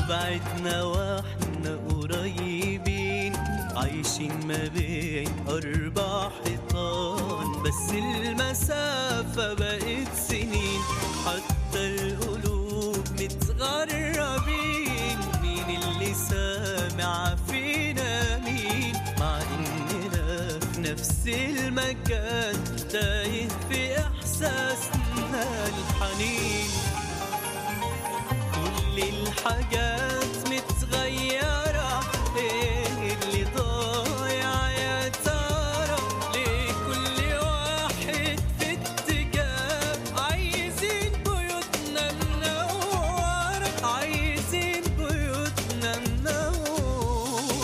وبعدنا واحنا قريبين عايشين ما بين أربع حيطان بس المسافة بقت سنين حتى القلوب متغربين مين اللي سامع فينا مين مع إننا في نفس المكان تايه في إحساسنا الحنين كل الحاجات متغيرة ايه اللي ضايع يا ترى ليه كل واحد في اتجاه عايزين بيوتنا منورة عايزين بيوتنا منورة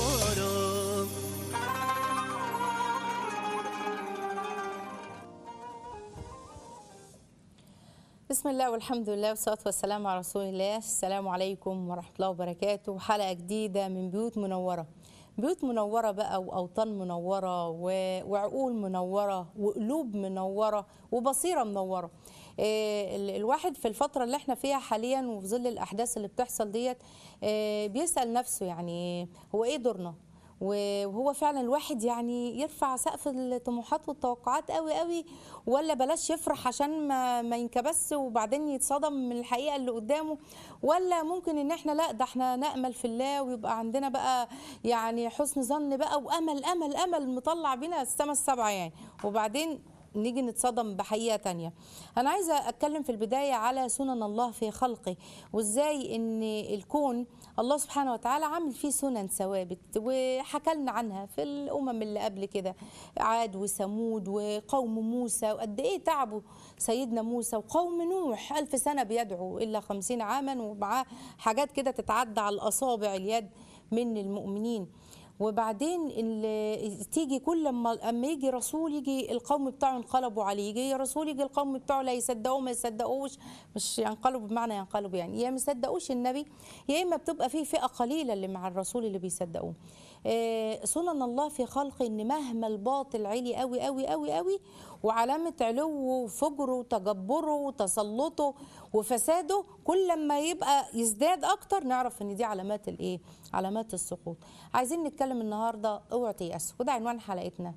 بسم الله والحمد لله والصلاة والسلام على رسول الله السلام عليكم ورحمة الله وبركاته حلقة جديدة من بيوت منورة بيوت منورة بقى وأوطان منورة و- وعقول منورة وقلوب منورة وبصيرة منورة إيه، ال- الواحد في الفترة اللي احنا فيها حاليا وفي ظل الأحداث اللي بتحصل ديت إيه، بيسأل نفسه يعني هو ايه دورنا وهو فعلا الواحد يعني يرفع سقف الطموحات والتوقعات قوي قوي ولا بلاش يفرح عشان ما ما ينكبس وبعدين يتصدم من الحقيقه اللي قدامه ولا ممكن ان احنا لا ده احنا نامل في الله ويبقى عندنا بقى يعني حسن ظن بقى وامل امل امل مطلع بينا السما السبعه يعني وبعدين نيجي نتصدم بحقيقه تانية انا عايزه اتكلم في البدايه على سنن الله في خلقه وازاي ان الكون الله سبحانه وتعالى عامل فيه سنن ثوابت وحكى لنا عنها في الامم اللي قبل كده عاد وثمود وقوم موسى وقد ايه تعبوا سيدنا موسى وقوم نوح ألف سنه بيدعو الا خمسين عاما ومعاه حاجات كده تتعدى على الاصابع اليد من المؤمنين وبعدين ال- تيجي كل لما اما يجي رسول يجي القوم بتاعه ينقلبوا عليه يجي رسول يجي القوم بتاعه لا يصدقوه ما يصدقوش مش ينقلبوا بمعنى ينقلبوا يعني يا ما يصدقوش النبي يا اما بتبقى في فئه قليله اللي مع الرسول اللي بيصدقوه آه، سنن الله في خلقه ان مهما الباطل عالي قوي قوي قوي قوي وعلامه علوه وفجره وتجبره وتسلطه وفساده كل لما يبقى يزداد اكتر نعرف ان دي علامات الايه علامات السقوط عايزين نتكلم النهارده اوعى تيأسوا وده عنوان حلقتنا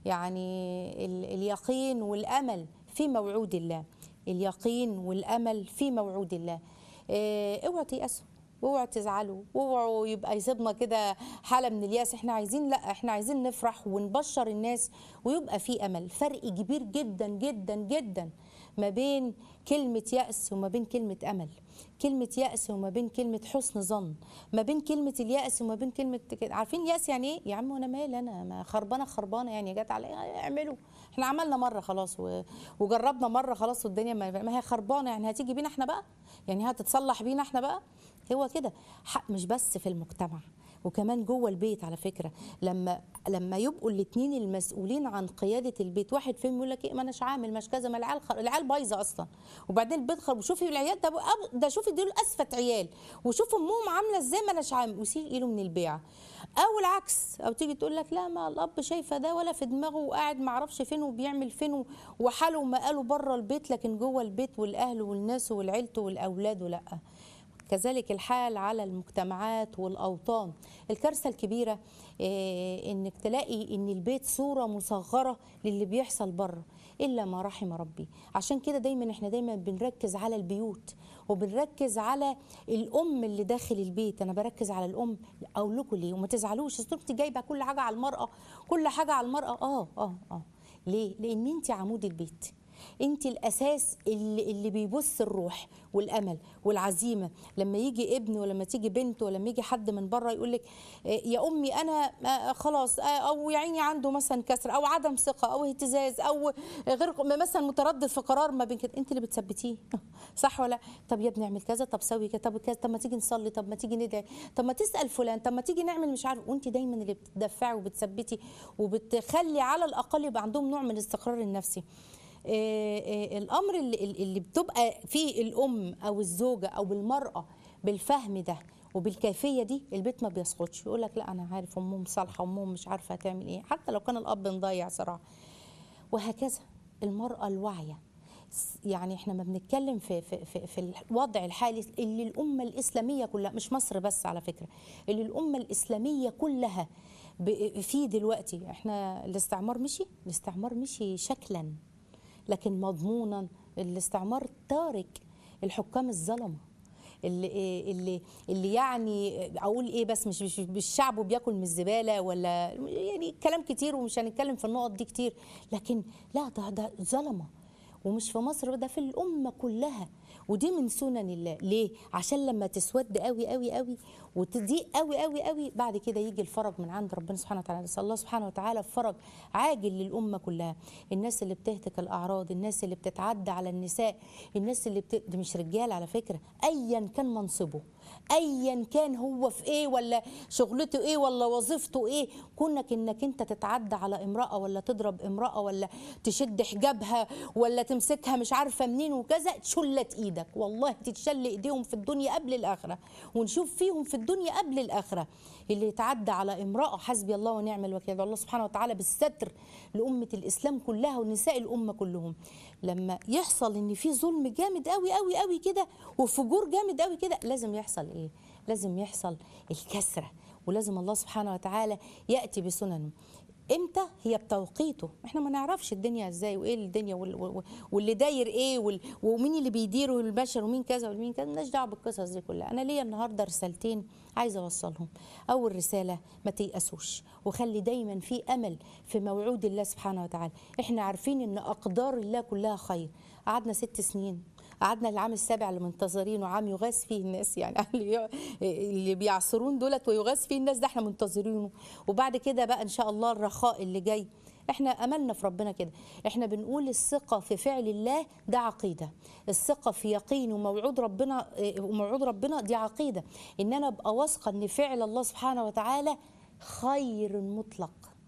يعني ال- اليقين والامل في موعود الله اليقين والامل في موعود الله إيه، اوعى تيأسوا واوعوا تزعلوا واوعوا يبقى يصيبنا كده حاله من الياس احنا عايزين لا احنا عايزين نفرح ونبشر الناس ويبقى في امل فرق كبير جدا جدا جدا ما بين كلمه يأس وما بين كلمه امل كلمه يأس وما بين كلمه حسن ظن ما بين كلمه اليأس وما بين كلمه كده عارفين يأس يعني ايه يا عم وانا مالي انا ما خربانه خربانه يعني جت على اعملوا احنا عملنا مره خلاص و... وجربنا مره خلاص والدنيا ما... ما هي خربانه يعني هتيجي بينا احنا بقى يعني هتتصلح بينا احنا بقى هو كده حق مش بس في المجتمع وكمان جوه البيت على فكره لما لما يبقوا الاثنين المسؤولين عن قياده البيت واحد فيهم يقول لك ايه ما اناش عامل مش كذا ما العيال خر... العيال بايظه اصلا وبعدين البيت خرب وشوفي العيال ده أب- ده شوفي دول اسفه عيال وشوفوا امهم عامله ازاي ما اناش عامل ويسيب ايده من البيعه او العكس او تيجي تقول لك لا ما الاب شايفه ده ولا في دماغه وقاعد ما اعرفش فين وبيعمل فين و- وحاله ومقاله بره البيت لكن جوه البيت والاهل والناس والعيلته والاولاد لا كذلك الحال على المجتمعات والاوطان الكارثه الكبيره إيه، انك تلاقي ان البيت صوره مصغره للي بيحصل بره الا ما رحم ربي عشان كده دايما احنا دايما بنركز على البيوت وبنركز على الام اللي داخل البيت انا بركز على الام اقول لكم ليه وما تزعلوش اصل انت جايبه كل حاجه على المراه كل حاجه على المراه اه اه اه ليه لان انت عمود البيت انت الاساس اللي, اللي بيبص الروح والامل والعزيمه لما يجي ابن ولما تيجي بنت ولما يجي حد من بره يقول لك يا امي انا آه، خلاص آه، او يا عيني عنده مثلا كسر او عدم ثقه او اهتزاز او غير مثلا متردد في قرار ما بين كده انت اللي بتثبتيه صح ولا لا؟ طب يا ابني اعمل كذا طب سوي كذا طب كذا طب ما تيجي نصلي طب ما تيجي ندعي طب ما تسال فلان طب ما تيجي نعمل مش عارف وانت دايما اللي بتدفعي وبتثبتي وبتخلي على الاقل يبقى عندهم نوع من الاستقرار النفسي آه، آه، الامر اللي, اللي بتبقى فيه الام او الزوجه او المراه بالفهم ده وبالكيفيه دي البيت ما بيسقطش يقول لك لا انا عارف امهم صالحه امهم مش عارفه هتعمل ايه حتى لو كان الاب مضيع صراحه وهكذا المراه الواعيه يعني احنا ما بنتكلم في في في, في الوضع الحالي اللي الامه الاسلاميه كلها مش مصر بس على فكره اللي الامه الاسلاميه كلها ب- فيه دلوقتي احنا الاستعمار مشي الاستعمار مشي شكلا لكن مضمونا الاستعمار تارك الحكام الظلمه اللي اللي اللي يعني اقول ايه بس مش مش مش شعبه بياكل من الزباله ولا يعني كلام كتير ومش هنتكلم في النقط دي كتير لكن لا ده ده ظلمه ومش في مصر ده في الامه كلها ودي من سنن الله ليه عشان لما تسود قوي قوي قوي وتضيق قوي قوي قوي بعد كده يجي الفرج من عند ربنا سبحانه وتعالى نسال الله سبحانه وتعالى فرج عاجل للامه كلها الناس اللي بتهتك الاعراض الناس اللي بتتعدى على النساء الناس اللي بت... دي مش رجال على فكره ايا كان منصبه ايا كان هو في ايه ولا شغلته ايه ولا وظيفته ايه كونك انك انت تتعدى على امراه ولا تضرب امراه ولا تشد حجابها ولا تمسكها مش عارفه منين وكذا شلت ايدك والله تتشل ايديهم في الدنيا قبل الاخره ونشوف فيهم في الدنيا قبل الاخره اللي يتعدى على امراه حسبي الله ونعم الوكيل يدعو الله سبحانه وتعالى بالستر لامه الاسلام كلها ونساء الامه كلهم لما يحصل ان في ظلم جامد قوي قوي قوي كده وفجور جامد قوي كده لازم يحصل ايه لازم يحصل الكسره ولازم الله سبحانه وتعالى ياتي بسننه امتى هي بتوقيته احنا ما نعرفش الدنيا ازاي وايه الدنيا وال- وال- واللي داير ايه وال- ومين اللي بيديره البشر ومين كذا ومين كذا مالناش دعوه بالقصص دي كلها انا ليا النهارده رسالتين عايزه اوصلهم اول رساله ما تيأسوش وخلي دايما في امل في موعود الله سبحانه وتعالى احنا عارفين ان اقدار الله كلها خير قعدنا ست سنين قعدنا العام السابع اللي منتظرينه عام يغاث فيه الناس يعني اللي اللي بيعصرون دولت ويغاث فيه الناس ده احنا منتظرينه وبعد كده بقى ان شاء الله الرخاء اللي جاي احنا املنا في ربنا كده احنا بنقول الثقه في فعل الله ده عقيده الثقه في يقين وموعود ربنا اه، وموعود ربنا دي عقيده ان انا ابقى واثقه ان فعل الله سبحانه وتعالى خير مطلق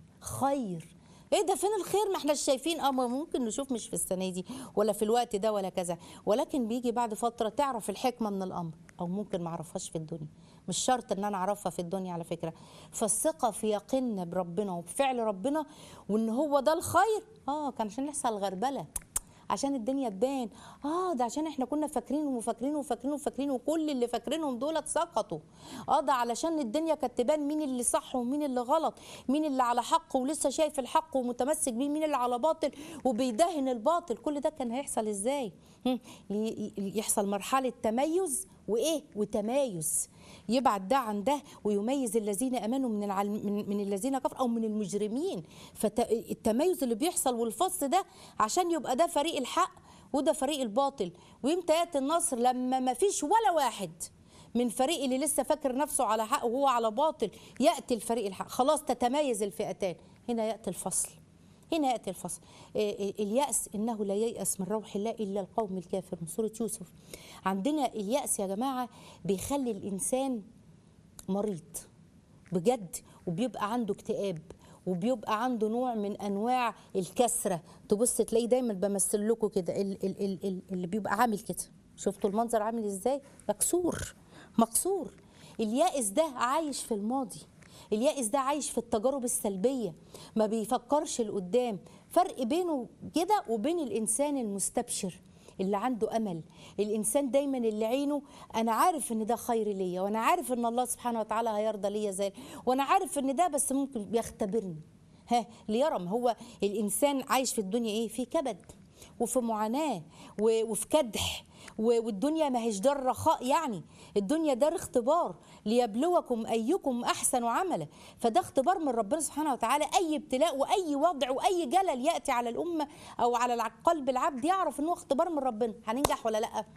خير ايه ده فين الخير ما احنا شايفين اه ما ممكن نشوف مش في السنه دي ولا في الوقت ده ولا كذا ولكن بيجي بعد فتره تعرف الحكمه من الامر او ممكن ما اعرفهاش في الدنيا مش شرط ان انا اعرفها في الدنيا على فكره فالثقه في يقيننا بربنا وبفعل ربنا وان هو ده الخير اه كان عشان يحصل غربله عشان الدنيا تبان اه ده عشان احنا كنا فاكرين وفاكرين وفاكرين وفاكرين وكل اللي فاكرينهم دولت سقطوا اه ده علشان الدنيا كانت تبان مين اللي صح ومين اللي غلط مين اللي على حق ولسه شايف الحق ومتمسك بيه مين اللي على باطل وبيدهن الباطل كل ده كان هيحصل ازاي هم، ي- ي- يحصل مرحله تميز وايه وتمايز يبعد ده عن ده ويميز الذين امنوا من العلم من, من الذين كفروا او من المجرمين فالتميز اللي بيحصل والفصل ده عشان يبقى ده فريق الحق وده فريق الباطل وامتى ياتي النصر لما ما فيش ولا واحد من فريق اللي لسه فاكر نفسه على حق وهو على باطل ياتي الفريق الحق خلاص تتميز الفئتان هنا ياتي الفصل هنا ياتي الفصل إيه إيه الياس انه لا ييأس من روح الله الا القوم الكافرون سوره يوسف عندنا الياس يا جماعه بيخلي الانسان مريض بجد وبيبقى عنده اكتئاب وبيبقى عنده نوع من انواع الكسره تبص تلاقيه دايما بمثل لكم كده ال- ال- ال- ال- اللي بيبقى عامل كده شفتوا المنظر عامل ازاي مكسور مكسور اليائس ده عايش في الماضي اليائس ده عايش في التجارب السلبيه ما بيفكرش لقدام فرق بينه كده وبين الانسان المستبشر اللي عنده امل الانسان دايما اللي عينه انا عارف ان ده خير ليا وانا عارف ان الله سبحانه وتعالى هيرضى ليا زي وانا عارف ان ده بس ممكن بيختبرني ها ليرى ما هو الانسان عايش في الدنيا ايه في كبد وفي معاناه و- وفي كدح و- والدنيا ما هيش دار رخاء يعني الدنيا دار اختبار ليبلوكم ايكم احسن عملا فده اختبار من ربنا سبحانه وتعالى اي ابتلاء واي وضع واي جلل ياتي على الامه او على الع- قلب العبد يعرف ان هو اختبار من ربنا هننجح ولا لا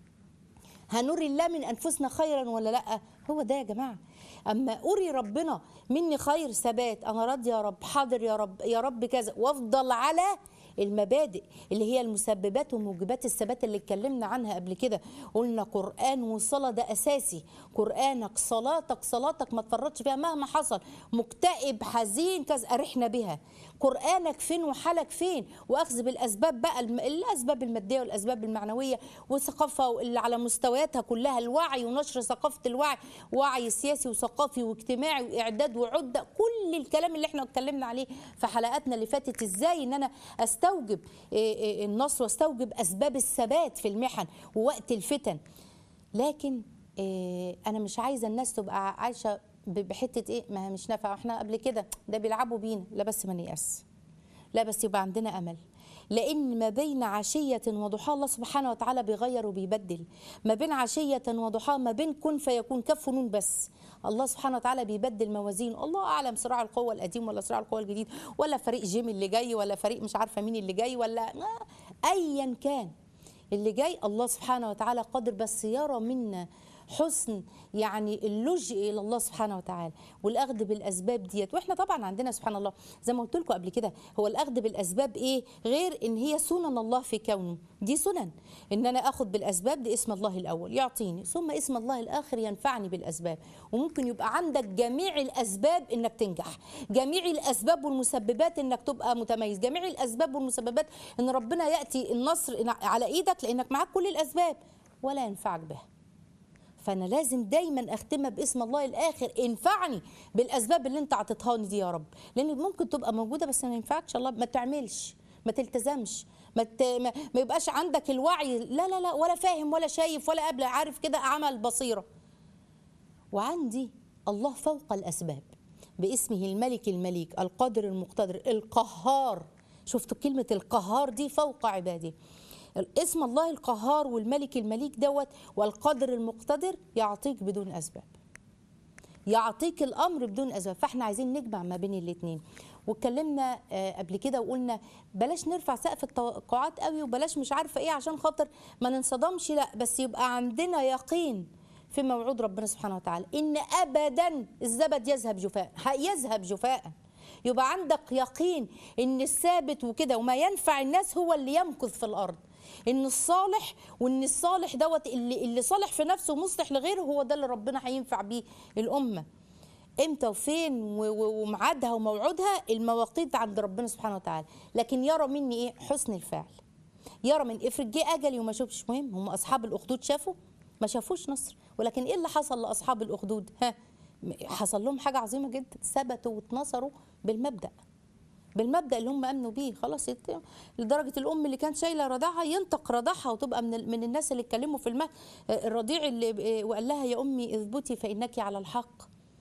هنري الله من انفسنا خيرا ولا لا هو ده يا جماعه اما اري ربنا مني خير ثبات انا راضي يا رب حاضر يا رب يا رب كذا وافضل على المبادئ اللي هي المسببات وموجبات الثبات اللي اتكلمنا عنها قبل كده قلنا قرآن وصلاة ده أساسي قرآنك صلاتك صلاتك ما تفرطش فيها مهما حصل مكتئب حزين كذا أرحنا بها قرانك فين وحالك فين واخذ بالاسباب بقى الم- الاسباب الماديه والاسباب المعنويه والثقافه اللي على مستوياتها كلها الوعي ونشر ثقافه الوعي وعي سياسي وثقافي واجتماعي واعداد وعده كل الكلام اللي احنا اتكلمنا عليه في حلقاتنا اللي فاتت ازاي ان انا استوجب إيه إيه النصر واستوجب اسباب الثبات في المحن ووقت الفتن لكن إيه انا مش عايزه الناس تبقى عايشه ب- بحته ايه ما هي مش نافعه احنا قبل كده ده بيلعبوا بينا لا بس ما نيأس لا بس يبقى عندنا امل لان ما بين عشيه وضحاها الله سبحانه وتعالى بيغير وبيبدل ما بين عشيه وضحاها ما بين كن فيكون كف نون بس الله سبحانه وتعالى بيبدل موازين الله اعلم صراع القوه القديم ولا صراع القوه الجديد ولا فريق جيم اللي جاي ولا فريق مش عارفه مين اللي جاي ولا آه، ايا كان اللي جاي الله سبحانه وتعالى قادر بس يرى منا حسن يعني اللجء الى الله سبحانه وتعالى والاخذ بالاسباب ديت واحنا طبعا عندنا سبحان الله زي ما قلت لكم قبل كده هو الاخذ بالاسباب ايه غير ان هي سنن الله في كونه دي سنن ان انا اخذ بالاسباب دي اسم الله الاول يعطيني ثم اسم الله الاخر ينفعني بالاسباب وممكن يبقى عندك جميع الاسباب انك تنجح جميع الاسباب والمسببات انك تبقى متميز جميع الاسباب والمسببات ان ربنا ياتي النصر على ايدك لانك معاك كل الاسباب ولا ينفعك بها فانا لازم دايما اختمها باسم الله الاخر انفعني بالاسباب اللي انت عطيتهاني دي يا رب لان ممكن تبقى موجوده بس ما ينفعكش الله ما تعملش ما تلتزمش ما, ت... ما ما يبقاش عندك الوعي لا لا لا ولا فاهم ولا شايف ولا قبل عارف كده عمل بصيره وعندي الله فوق الاسباب باسمه الملك المليك القادر المقتدر القهار شفتوا كلمه القهار دي فوق عباده اسم الله القهار والملك المليك دوت والقادر المقتدر يعطيك بدون اسباب يعطيك الامر بدون اسباب فاحنا عايزين نجمع ما بين الاثنين واتكلمنا آه، قبل كده وقلنا بلاش نرفع سقف التوقعات قوي وبلاش مش عارفه ايه عشان خاطر ما ننصدمش لا بس يبقى عندنا يقين في موعود ربنا سبحانه وتعالى ان ابدا الزبد يذهب جفاء يذهب جفاء يبقى عندك يقين ان الثابت وكده وما ينفع الناس هو اللي يمكث في الارض ان الصالح وان الصالح دوت اللي اللي صالح في نفسه ومصلح لغيره هو ده اللي ربنا هينفع بيه الامه امتى وفين و- و- وميعادها وموعودها المواقيت عند ربنا سبحانه وتعالى لكن يرى مني ايه حسن الفعل يرى من افرض جه اجلي وما شوفش مهم هم اصحاب الاخدود شافوا ما شافوش نصر ولكن ايه اللي حصل لاصحاب الاخدود ها حصل لهم حاجه عظيمه جدا ثبتوا واتنصروا بالمبدا بالمبدا اللي هم امنوا بيه خلاص يت- لدرجه الام اللي كانت شايله رضاعها ينطق رضاعها وتبقى من ال- من الناس اللي اتكلموا في المهد الرضيع اللي وقال لها يا امي اثبتي فانك على الحق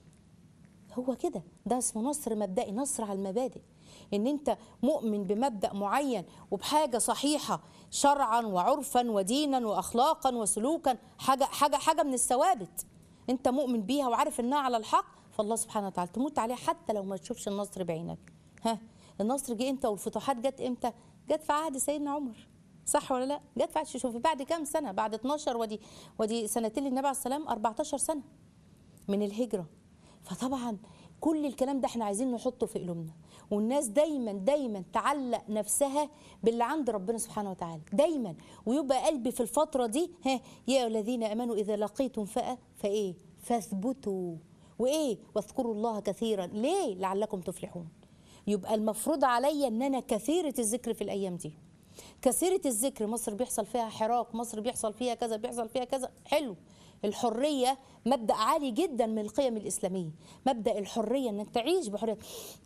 هو كده ده اسمه نصر مبدئي نصر على المبادئ ان انت مؤمن بمبدا معين وبحاجه صحيحه شرعا وعرفا ودينا واخلاقا وسلوكا حاجه حاجه حاجه من الثوابت انت مؤمن بيها وعارف انها على الحق فالله سبحانه وتعالى تموت عليها حتى لو ما تشوفش النصر بعينك ها النصر جه امتى والفتوحات جت امتى جت في عهد سيدنا عمر صح ولا لا جت في عهد شوفي بعد كام سنه بعد 12 ودي ودي سنتين للنبي عليه السلام 14 سنه من الهجرة فطبعا كل الكلام ده احنا عايزين نحطه في قلوبنا والناس دايما دايما تعلق نفسها باللي عند ربنا سبحانه وتعالى دايما ويبقى قلبي في الفترة دي ها يا أيها الذين امنوا اذا لقيتم فئة فايه فاثبتوا وايه واذكروا الله كثيرا ليه لعلكم تفلحون يبقى المفروض عليا ان انا كثيرة الذكر في الايام دي كثيرة الذكر مصر بيحصل فيها حراك مصر بيحصل فيها كذا بيحصل فيها كذا حلو الحرية مبدأ عالي جدا من القيم الإسلامية مبدأ الحرية أنك تعيش بحرية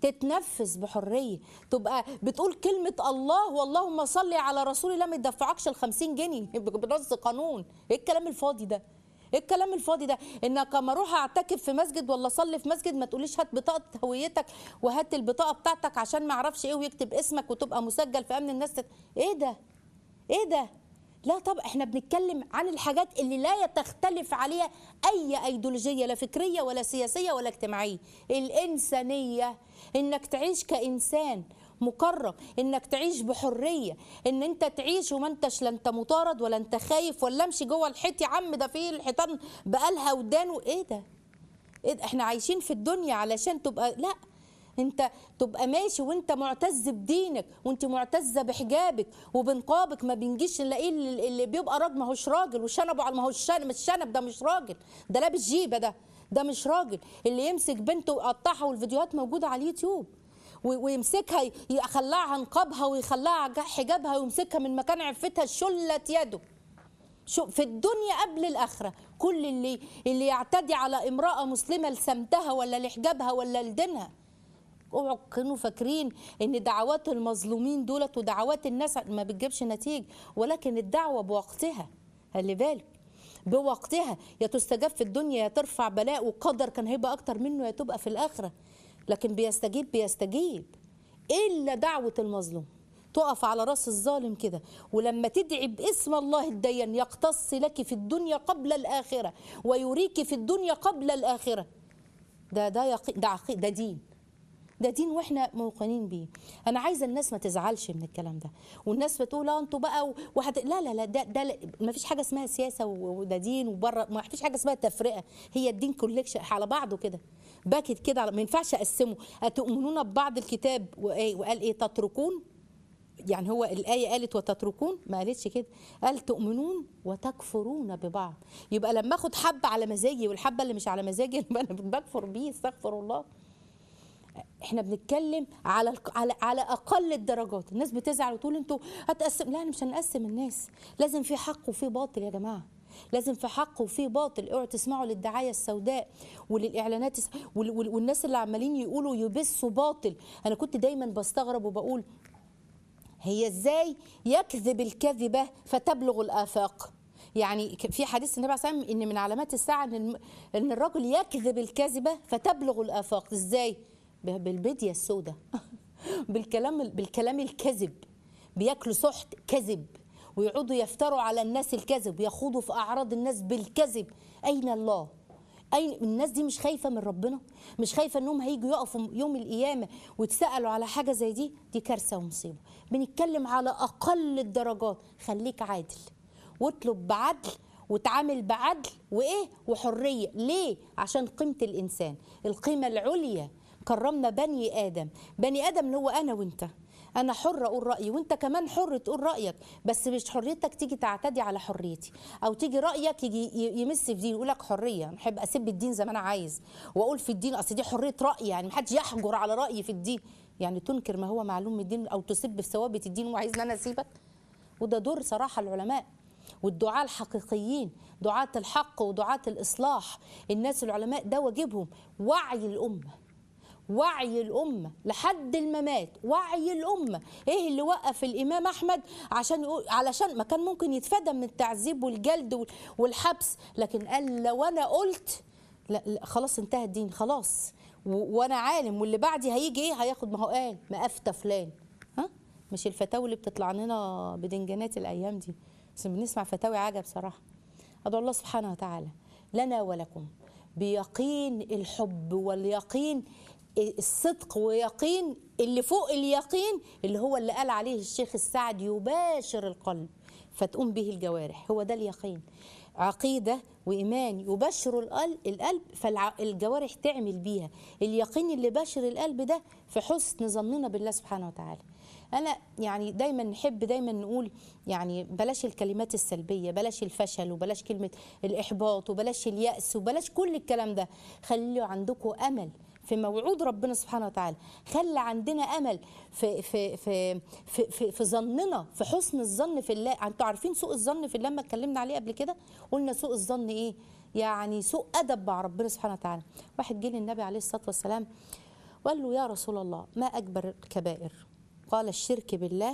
تتنفس بحرية تبقى بتقول كلمة الله واللهم صل على رسول الله ما يدفعكش ال 50 جنيه بنص قانون ايه الكلام الفاضي ده ايه الكلام الفاضي ده انك اما اروح اعتكف في مسجد ولا اصلي في مسجد ما تقوليش هات بطاقه هويتك وهات البطاقه بتاعتك عشان ما اعرفش ايه ويكتب اسمك وتبقى مسجل في امن الناس تت... ايه ده ايه ده لا طب احنا بنتكلم عن الحاجات اللي لا تختلف عليها اي ايديولوجيه لا فكريه ولا سياسيه ولا اجتماعيه الانسانيه انك تعيش كانسان مكرم انك تعيش بحريه ان انت تعيش وما انتش لا انت مطارد ولا انت خايف ولا امشي جوه الحيط يا عم ده فيه الحيطان بقالها ودان وايه ده إيه ده؟ احنا عايشين في الدنيا علشان تبقى لا انت تبقى ماشي وانت معتز بدينك وانت معتزه بحجابك وبنقابك ما بنجيش نلاقيه اللي اللي بيبقى راجل ما هوش راجل وشنبه على ما هوش شنب مش شنب ده مش راجل ده لابس جيبه ده ده مش راجل اللي يمسك بنته ويقطعها والفيديوهات موجوده على اليوتيوب و- ويمسكها ي- يخلعها نقابها ويخلعها حجابها ويمسكها من مكان عفتها شلت يده شو في الدنيا قبل الاخره كل اللي اللي يعتدي على امراه مسلمه لسمتها ولا لحجابها ولا لدينها اوعوا تكونوا فاكرين ان دعوات المظلومين دولت ودعوات الناس ما بتجيبش نتيجه ولكن الدعوه بوقتها خلي بالك بوقتها يا تستجاب في الدنيا يا ترفع بلاء وقدر كان هيبقى اكتر منه يا تبقى في الاخره لكن بيستجيب بيستجيب الا دعوه المظلوم تقف على راس الظالم كده ولما تدعي باسم الله الديان يقتص لك في الدنيا قبل الاخره ويريك في الدنيا قبل الاخره ده ده يقي ده عقي ده دين ده دين واحنا موقنين بيه انا عايزه الناس ما تزعلش من الكلام ده والناس بتقول اه انتوا بقى و- وحد... لا لا لا ده ده ما فيش حاجه اسمها سياسه و- وده دين وبره ما فيش حاجه اسمها تفرقه هي الدين كولكشن على بعضه كده باكت كده على- ما ينفعش اقسمه اتؤمنون ببعض الكتاب وإيه وقال ايه تتركون يعني هو الآية قالت وتتركون ما قالتش كده قال تؤمنون وتكفرون ببعض يبقى لما اخد حبة على مزاجي والحبة اللي مش على مزاجي يبقى انا بكفر بيه استغفر الله احنا بنتكلم على على على اقل الدرجات الناس بتزعل وتقول انتوا هتقسم لا احنا مش هنقسم الناس لازم في حق وفي باطل يا جماعه لازم في حق وفي باطل اوعوا تسمعوا للدعايه السوداء وللاعلانات الس- وال- وال- والناس اللي عمالين يقولوا يبثوا باطل انا كنت دايما بستغرب وبقول هي ازاي يكذب الكذبه فتبلغ الافاق يعني ك- في حديث النبي عليه الصلاه والسلام ان من علامات الساعه ان الم- ان الرجل يكذب الكذبه فتبلغ الافاق ازاي ب- بالبديه السوداء بالكلام بالكلام الكذب بياكلوا سحت كذب ويقعدوا يفتروا على الناس الكذب ويخوضوا في اعراض الناس بالكذب اين الله أي الناس دي مش خايفة من ربنا مش خايفة انهم هيجوا يقفوا يوم القيامة ويتسألوا على حاجة زي دي دي كارثة ومصيبة بنتكلم على أقل الدرجات خليك عادل واطلب بعدل وتعامل بعدل وايه وحريه ليه عشان قيمه الانسان القيمه العليا كرمنا بني ادم بني ادم اللي هو انا وانت انا حر اقول رايي وانت كمان حر تقول رايك بس مش حريتك تيجي تعتدي على حريتي او تيجي رايك يجي ي- يمس في دين يقول لك حريه انا احب اسب الدين زي ما انا عايز واقول في الدين اصل دي حريه راي يعني محدش يحجر على رايي في الدين يعني تنكر ما هو معلوم من الدين او تسب في ثوابت الدين وعايز ان انا اسيبك وده دور صراحه العلماء والدعاة الحقيقيين دعاة الحق ودعاة الإصلاح الناس العلماء ده واجبهم وعي الأمة وعي الأمة لحد الممات وعي الأمة إيه اللي وقف الإمام أحمد عشان يقول علشان ما كان ممكن يتفادى من التعذيب والجلد وال- والحبس لكن قال لو أنا قلت لا, لا خلاص انتهى الدين خلاص و- وأنا عالم واللي بعدي هيجي إيه هياخد ما هو قال ما أفتى فلان ها مش الفتاوي اللي بتطلع لنا بدنجانات الأيام دي بس بنسمع فتاوي عجب صراحة أدعو الله سبحانه وتعالى لنا ولكم بيقين الحب واليقين الصدق ويقين اللي فوق اليقين اللي هو اللي قال عليه الشيخ السعد يباشر القلب فتقوم به الجوارح هو ده اليقين عقيدة وإيمان يبشر القلب القلب فالجوارح تعمل بيها اليقين اللي باشر القلب ده في حسن ظننا بالله سبحانه وتعالى انا يعني دايما نحب دايما نقول يعني بلاش الكلمات السلبيه بلاش الفشل وبلاش كلمه الاحباط وبلاش الياس وبلاش كل الكلام ده خلوا عندكم امل في موعود ربنا سبحانه وتعالى خلي عندنا امل في في في في, في, في ظننا في حسن الظن في الله انتوا عارفين سوء الظن في الله ما اتكلمنا عليه قبل كده قلنا سوء الظن ايه يعني سوء ادب مع ربنا سبحانه وتعالى واحد جه للنبي عليه الصلاه والسلام وقال له يا رسول الله ما اكبر الكبائر قال الشرك بالله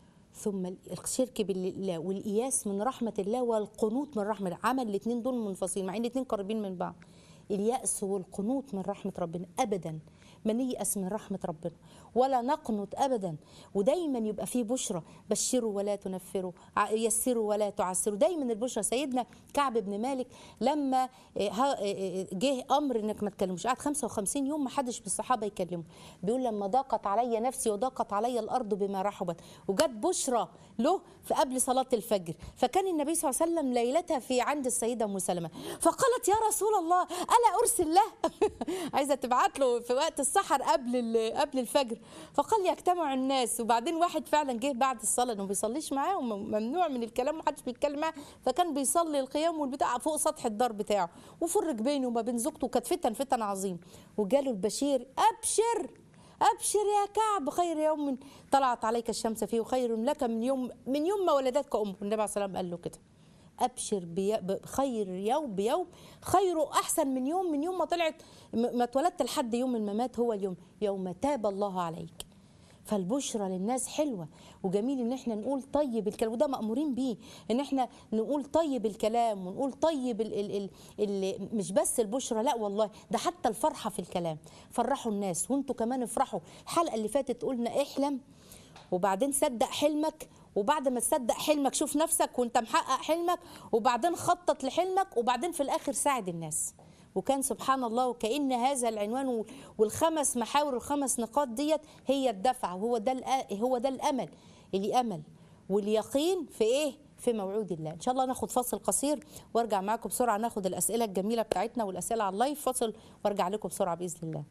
ثم الشرك بالله والإياس من رحمة الله والقنوط من رحمة الله عمل الاثنين دول منفصلين مع ان الاثنين قريبين من بعض اليأس والقنوط من رحمة ربنا أبدا ما نيأس من رحمة ربنا ولا نقنط أبدا ودايما يبقى فيه بشرى بشروا ولا تنفروا ع- يسروا ولا تعسروا دايما البشرى سيدنا كعب بن مالك لما آه، ها- آه، جه أمر إنك ما تكلمش قعد 55 يوم ما حدش من الصحابة يكلمه بيقول لما ضاقت علي نفسي وضاقت علي الأرض بما رحبت وجت بشرى له في قبل صلاة الفجر فكان النبي صلى الله عليه وسلم ليلتها في عند السيدة أم سلمة فقالت يا رسول الله ألا أرسل له عايزة تبعت له في وقت السحر قبل ال- قبل الفجر فقال يجتمع الناس وبعدين واحد فعلا جه بعد الصلاة انه ما بيصليش معاهم ممنوع من الكلام ومحدش بيتكلم معاه فكان بيصلي القيام والبتاع فوق سطح الدار بتاعه وفرج بينه وما بين زوجته كانت فتن فتن عظيم وجاله البشير أبشر ابشر يا كعب خير يوم طلعت عليك الشمس فيه خير لك من يوم من يوم ما ولدتك امك النبي عليه الصلاه والسلام قال له كده ابشر بي- بخير يوم بيوم خيره احسن من يوم من يوم ما طلعت م- ما اتولدت لحد يوم الممات هو اليوم يوم تاب الله عليك فالبشرى للناس حلوه وجميل ان احنا نقول طيب الكلام وده مامورين بيه ان احنا نقول طيب الكلام ونقول طيب ال ال ال ال مش بس البشرى لا والله ده حتى الفرحه في الكلام فرحوا الناس وانتوا كمان افرحوا الحلقه اللي فاتت قلنا احلم وبعدين صدق حلمك وبعد ما تصدق حلمك شوف نفسك وانت محقق حلمك وبعدين خطط لحلمك وبعدين في الاخر ساعد الناس وكان سبحان الله وكأن هذا العنوان وال- والخمس محاور الخمس نقاط ديت هي الدفعة وهو ده الأ- هو ده الأمل اللي أمل واليقين في إيه؟ في موعود الله إن شاء الله ناخد فاصل قصير وارجع معاكم بسرعة ناخد الأسئلة الجميلة بتاعتنا والأسئلة على اللايف فاصل وارجع لكم بسرعة بإذن الله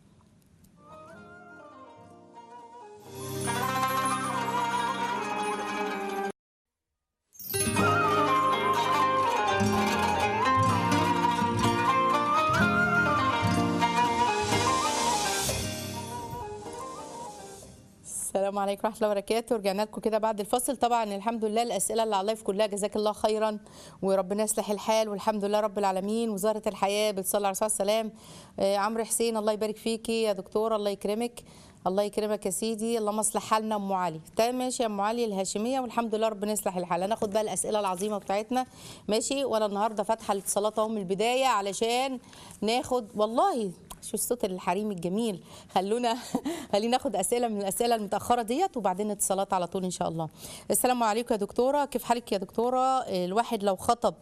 السلام عليكم ورحمه الله وبركاته رجعنا لكم كده بعد الفصل طبعا الحمد لله الاسئله اللي على اللايف كلها جزاك الله خيرا وربنا يصلح الحال والحمد لله رب العالمين وزاره الحياه بتصلي على الرسول صلى الله عليه وسلم آه، عمرو حسين الله يبارك فيكي يا دكتوره الله يكرمك الله يكرمك يا سيدي اللهم اصلح حالنا ام علي تمام ماشي يا ام علي الهاشميه والحمد لله ربنا يصلح الحال هناخد بقى الاسئله العظيمه بتاعتنا ماشي وانا النهارده فاتحه الاتصالات اهو من البدايه علشان ناخد والله شو الصوت الحريم الجميل خلونا خلينا ناخد اسئله من الاسئله المتاخره ديت وبعدين اتصالات على طول ان شاء الله السلام عليكم يا دكتوره كيف حالك يا دكتوره آه، الواحد لو خطب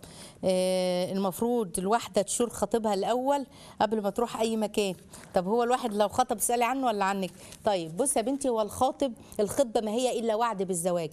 آه، المفروض الواحده تشور خطيبها الاول قبل ما تروح اي مكان طب هو الواحد لو خطب اسالي عنه ولا عنك طيب بص يا بنتي هو الخاطب الخطبه ما هي الا وعد بالزواج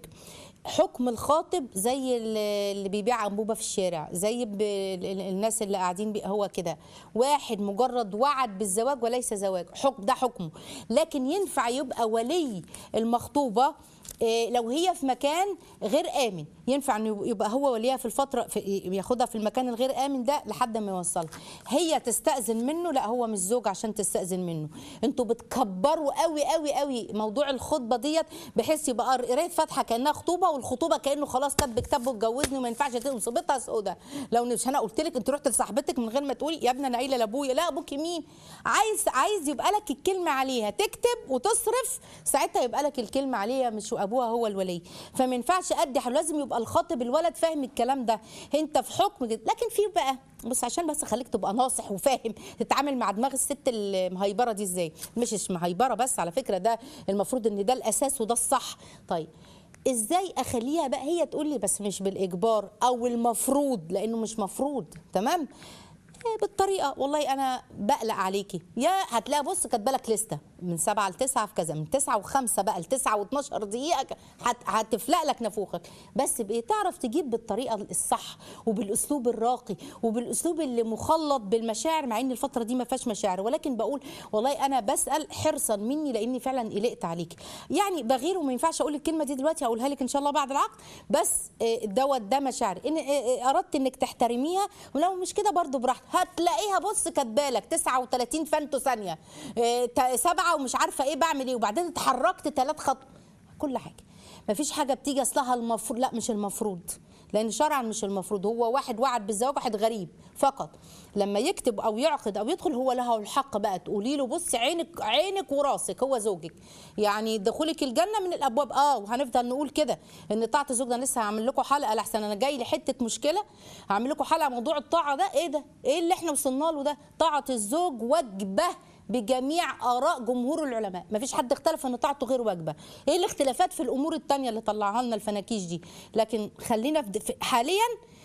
حكم الخاطب زي اللي اللي بيبيع انبوبه في الشارع زي ب- ال- ال- الناس اللي قاعدين بي هو كده واحد مجرد وعد بالزواج وليس زواج حكم ده حكمه لكن ينفع يبقى ولي المخطوبه إيه، لو هي في مكان غير امن ينفع انه يبقى هو وليها في الفتره في ياخدها في المكان الغير امن ده لحد ما يوصلها هي تستاذن منه لا هو مش زوج عشان تستاذن منه انتوا بتكبروا قوي قوي قوي موضوع الخطبه ديت بحيث يبقى قرايه فاتحه كانها خطوبه والخطوبه كانه خلاص كاتب كتاب واتجوزني وما ينفعش تبقى مصيبتها سودة لو مش انا قلت لك انت رحت لصاحبتك من غير ما تقولي يا ابني انا قايله لابويا لا ابوك مين عايز عايز يبقى لك الكلمه عليها تكتب وتصرف ساعتها يبقى لك الكلمه عليها مش ابوها هو الولي فما ينفعش ادي حل- لازم يبقى الخاطب الولد فاهم الكلام ده انت في حكم جد. لكن في بقى بص عشان بس خليك تبقى ناصح وفاهم تتعامل مع دماغ الست المهيبره دي ازاي مش مش مهيبره بس على فكره ده المفروض ان ده الاساس وده الصح طيب ازاي اخليها بقى هي تقول لي بس مش بالاجبار او المفروض لانه مش مفروض تمام إيه بالطريقه والله انا بقلق عليكي يا هتلاقي بص كاتبه لك لسته من سبعه لتسعه في كذا من تسعه وخمسه بقى لتسعه و12 دقيقه ك- هت- هتفلق لك نافوخك بس بايه تعرف تجيب بالطريقه الصح وبالاسلوب الراقي وبالاسلوب اللي مخلط بالمشاعر مع ان الفتره دي ما فيهاش مشاعر ولكن بقول والله انا بسال حرصا مني لاني فعلا قلقت عليك يعني بغير وما ينفعش اقول الكلمه دي دلوقتي هقولها لك ان شاء الله بعد العقد بس آه، دوت ده مشاعر ان آه، آه، اردت انك تحترميها ولو مش كده برضو براحتك هتلاقيها بص كاتبالك 39 فانتو ثانيه آه، تا- سبعه ومش عارفه ايه بعمل ايه وبعدين اتحركت ثلاث خط كل حاجه مفيش حاجه بتيجي اصلها المفروض لا مش المفروض لان شرعا مش المفروض هو واحد وعد بالزواج واحد غريب فقط لما يكتب او يعقد او يدخل هو له الحق بقى تقولي له بص عينك عينك وراسك هو زوجك يعني دخولك الجنه من الابواب اه وهنفضل نقول كده ان طاعه الزوج ده أنا لسه هعمل لكم حلقه لحسن انا جاي لحته مشكله هعمل لكم حلقه موضوع الطاعه ده ايه ده ايه اللي احنا وصلنا له ده طاعه الزوج واجبه بجميع اراء جمهور العلماء مفيش حد اختلف ان طاعته غير واجبه ايه الاختلافات في الامور التانية اللي طلعها لنا الفناكيش دي لكن خلينا في في- حاليا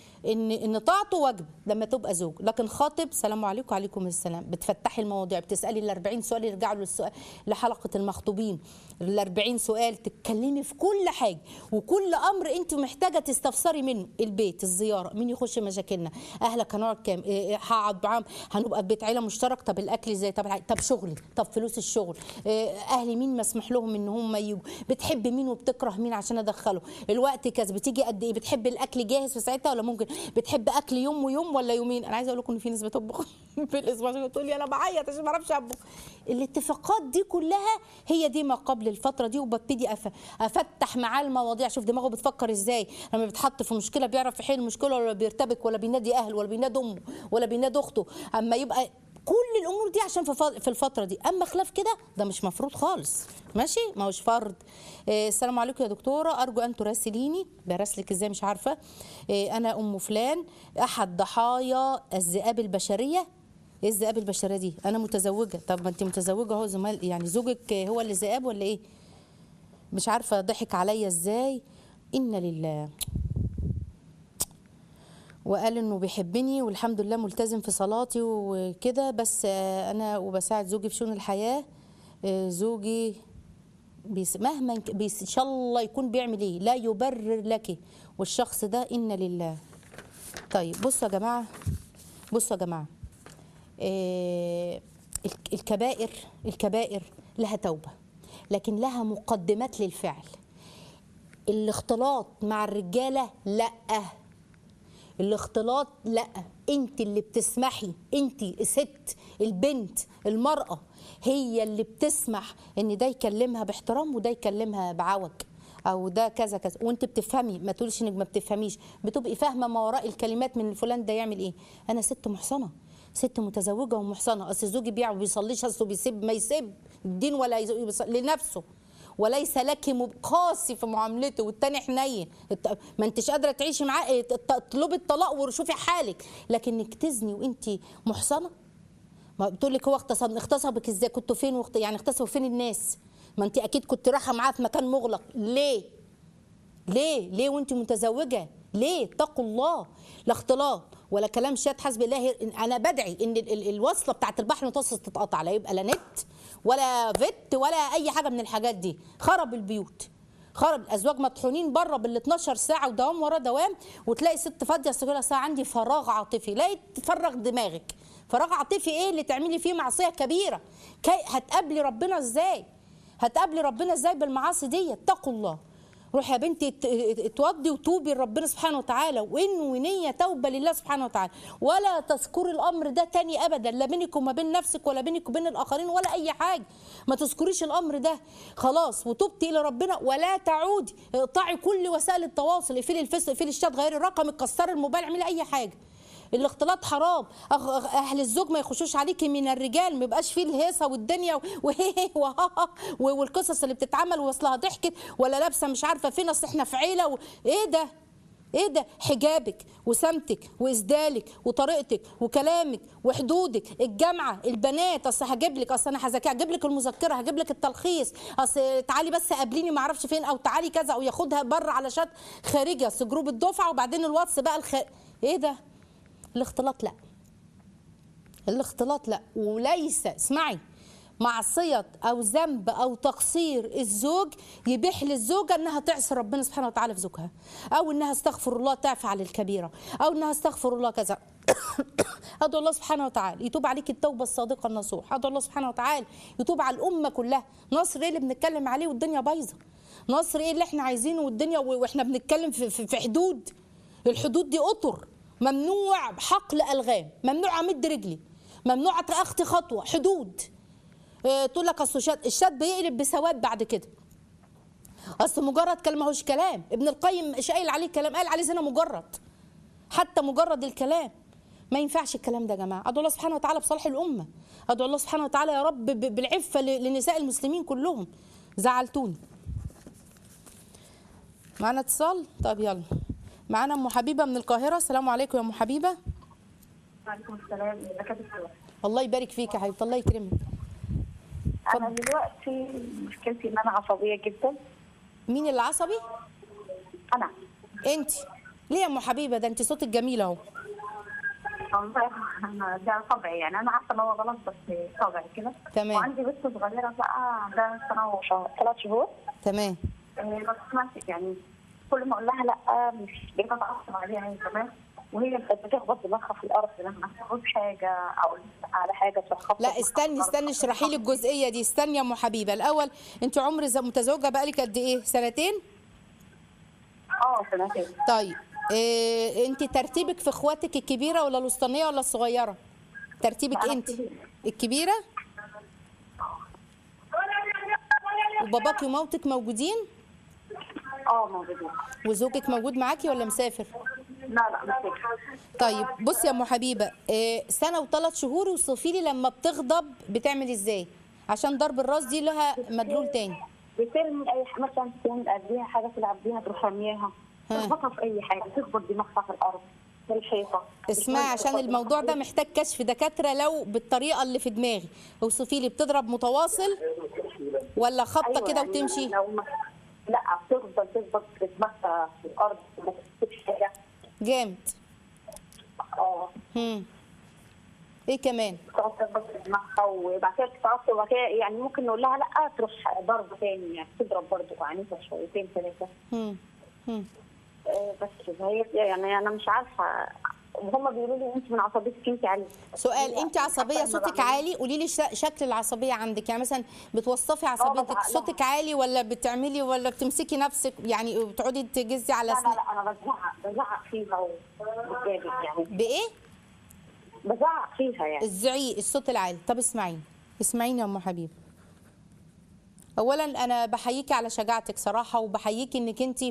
ان ان طاعته واجب لما تبقى زوج لكن خاطب سلام عليكم وعليكم السلام بتفتحي المواضيع بتسالي ال 40 سؤال يرجعوا للسؤال لحلقه المخطوبين ال 40 سؤال تتكلمي في كل حاجه وكل امر انت محتاجه تستفسري منه البيت الزياره مين يخش مشاكلنا اهلك هنقعد كام إيه- إيه هقعد معاهم هنبقى في بيت عيله مشترك طب الاكل ازاي طب الع- طب شغلي طب فلوس الشغل إيه، اهلي مين مسموح لهم ان هم يجوا بتحب مين وبتكره مين عشان ادخله الوقت كذا بتيجي قد ايه بتحب الاكل جاهز في ساعتها ولا ممكن بتحب اكل يوم ويوم ولا يومين انا عايزه اقول لكم ان في ناس بتطبخ في الاسبوع عشان تقول لي انا بعيط عشان ما اعرفش اطبخ الاتفاقات دي كلها هي دي ما قبل الفتره دي وببتدي أف... افتح معاه المواضيع اشوف دماغه بتفكر ازاي لما بيتحط في مشكله بيعرف يحل المشكله ولا بيرتبك ولا بينادي اهله ولا بينادي امه ولا بينادي اخته اما يبقى كل الامور دي عشان في ف- في الفتره دي اما خلاف كده ده مش مفروض خالص ماشي ما هوش فرض إيه السلام عليكم يا دكتوره ارجو ان تراسليني براسلك ازاي مش عارفه إيه انا ام فلان احد ضحايا الذئاب البشريه ايه الذئاب البشريه دي انا متزوجه طب ما انت متزوجه هو زمال يعني زوجك هو اللي ذئاب ولا ايه مش عارفه ضحك عليا ازاي انا لله وقال انه بيحبني والحمد لله ملتزم في صلاتي وكده بس آه، انا وبساعد زوجي في شؤون الحياه آه، زوجي بيس مهما ك- بيس ان شاء الله يكون بيعمل ايه لا يبرر لك والشخص ده انا لله طيب بصوا يا جماعه بصوا يا جماعه آه، الك- الكبائر الكبائر لها توبه لكن لها مقدمات للفعل الاختلاط مع الرجاله لا الاختلاط لا انت اللي بتسمحي انت الست البنت المراه هي اللي بتسمح ان ده يكلمها باحترام وده يكلمها بعوج او ده كذا كذا وانت بتفهمي ما تقولش انك ما بتفهميش بتبقي فاهمه ما وراء الكلمات من فلان ده يعمل ايه انا ست محصنه ست متزوجه ومحصنه اصل زوجي بيع وما بيصليش اصله بيسيب ما يسيب الدين ولا يز- يص- لنفسه وليس لك مب- قاسي في معاملته والتاني حنين الت- ما انتش قادره تعيشي معاه اه، ت- اطلبي الطلاق وشوفي حالك لكن انك تزني وانت محصنه ما بتقول لك هو اغتصب اغتصبك ازاي كنتوا فين واخت... يعني اغتصبوا فين الناس ما انت اكيد كنت رايحه معاه في مكان مغلق ليه ليه ليه وانت متزوجه ليه اتقوا الله لا اختلاط ولا كلام شات حسب الله انا بدعي ان ال- ال- الوصله بتاعت البحر المتوسط تتقطع لا يبقى لا نت ولا فيت ولا اي حاجه من الحاجات دي خرب البيوت خرب الازواج مطحونين بره بال 12 ساعه ودوام ورا دوام وتلاقي ست فاضيه أصل كده ساعه عندي فراغ عاطفي لا تفرغ دماغك فراغ عاطفي ايه اللي تعملي فيه معصيه كبيره كي هتقابلي ربنا ازاي هتقابلي ربنا ازاي بالمعاصي دي اتقوا الله روحي يا بنتي ات- ات- اتوضي وتوبي لربنا سبحانه وتعالى وانوي نيه توبه لله سبحانه وتعالى ولا تذكري الامر ده تاني ابدا لا بينك وما بين نفسك ولا بينك وبين الاخرين ولا اي حاجه ما تذكريش الامر ده خلاص وتوبتي الى ربنا ولا تعودي اقطعي كل وسائل التواصل اقفلي الفيس اقفلي الشات غيري الرقم كسري الموبايل اعملي اي حاجه الاختلاط حرام أخ- أخ- اهل الزوج ما يخشوش عليكي من الرجال ما يبقاش فيه الهيصه والدنيا وهي وهاها والقصص اللي بتتعمل واصلها ضحكت ولا لابسه مش عارفه فين اصل احنا في عيله و... ايه ده ايه ده حجابك وسمتك واسدالك وطريقتك وكلامك وحدودك الجامعه البنات اصل هجيب لك اصل انا هذاكر هجيب لك المذكره هجيب لك التلخيص اصل تعالي بس قابليني ما اعرفش فين او تعالي كذا او ياخدها بره على شات خارجي اصل جروب الدفعه وبعدين الواتس بقى الخ... ايه ده الاختلاط لا الاختلاط لا وليس اسمعي معصية أو ذنب أو تقصير الزوج يبيح للزوجة أنها تعصي ربنا سبحانه وتعالى في زوجها أو أنها استغفر الله تعفى عن الكبيرة أو أنها استغفر الله كذا أدعو الله سبحانه وتعالى يتوب عليك التوبة الصادقة النصوح أدعو الله سبحانه وتعالى يتوب على الأمة كلها نصر إيه اللي بنتكلم عليه والدنيا بايظة نصر إيه اللي إحنا عايزينه والدنيا وإحنا بنتكلم في, في, في حدود الحدود دي أطر ممنوع حقل ألغام ممنوع أمد رجلي ممنوع أخطي خطوة حدود آه، تقول لك اصل الشات الشات بيقلب بسواد بعد كده اصل مجرد كلام ماهوش كلام ابن القيم مش قايل عليه كلام قال عليه زنا مجرد حتى مجرد الكلام ما ينفعش الكلام ده يا جماعه ادعو الله سبحانه وتعالى بصالح الامه ادعو الله سبحانه وتعالى يا رب ب- بالعفه ل- لنساء المسلمين كلهم زعلتوني معانا اتصال طب يلا معانا ام حبيبه من القاهره السلام عليكم يا ام حبيبه وعليكم السلام ازيك يا دكتور الله يبارك فيك يا حبيبتي الله يكرمك انا دلوقتي مشكلتي ان انا عصبيه جدا مين اللي عصبي انا انت ليه يا ام حبيبه ده انت صوتك جميل اهو والله انا ده طبعي يعني انا عارفه ان هو غلط بس طبعي كده تمام. وعندي بنت صغيره بقى عندها سنه وشهر ثلاث شهور تمام آه، بس ما يعني كل ما اقول لها لا مش جايبه اتعصب عليها هي كمان وهي كانت بتخبط دماغها في الارض لما تاخد حاجه او على حاجه تخبط لا استني استني اشرحي لي الجزئيه دي استني يا ام حبيبه الاول انت عمر ز- متزوجه بقالك قد ايه سنتين اه سنتين طيب إيه انت ترتيبك في اخواتك الكبيره ولا الوسطانيه ولا الصغيره ترتيبك لا، أنا انت الكبيرة. الكبيره وباباك ومامتك موجودين اه موجودين وزوجك موجود معاكي ولا مسافر لا لا مش فاكرة. طيب بصي يا ام حبيبه إيه سنه وثلاث شهور وصفي لي لما بتغضب بتعمل ازاي عشان ضرب الراس دي لها مدلول تاني بترمي اي ح- مثلا تكون اديها حاجه تلعب بيها تروح رميها ها. تخبطها في اي حاجه تخبط دماغها في الارض في الحيطه اسمعي عشان الموضوع ده محتاج كشف دكاتره لو بالطريقه اللي في دماغي اوصفي لي بتضرب متواصل ولا خبطه أيوة كده يعني وتمشي لو ما لا بتفضل تخبط دماغها في الارض ما تكتبش حاجه جامد اه هم. ايه كمان تقعد تخبط في دماغها وبعد كده تتعصب وبعد كده يعني ممكن نقول لها لا تروح ضرب تاني يعني تضرب برضه عنيفه شويتين ثلاثه هم. هم. آه، بس كده. هي يعني انا مش عارفه هم بيقولوا لي انت من عصبيتك انت عاليه سؤال انت عصبيه صوتك عالي قولي لي ش- شكل العصبيه عندك يعني مثلا بتوصفي عصبيتك بزعق لها. صوتك عالي ولا بتعملي ولا بتمسكي نفسك يعني بتقعدي تجزي على لا لا سن... لا انا بزعق بزعق فيها وبتجابك يعني بايه بزعق فيها يعني الزعيق الصوت العالي طب اسمعيني اسمعيني يا ام حبيب اولا انا بحييكي على شجاعتك صراحه وبحييكي انك انت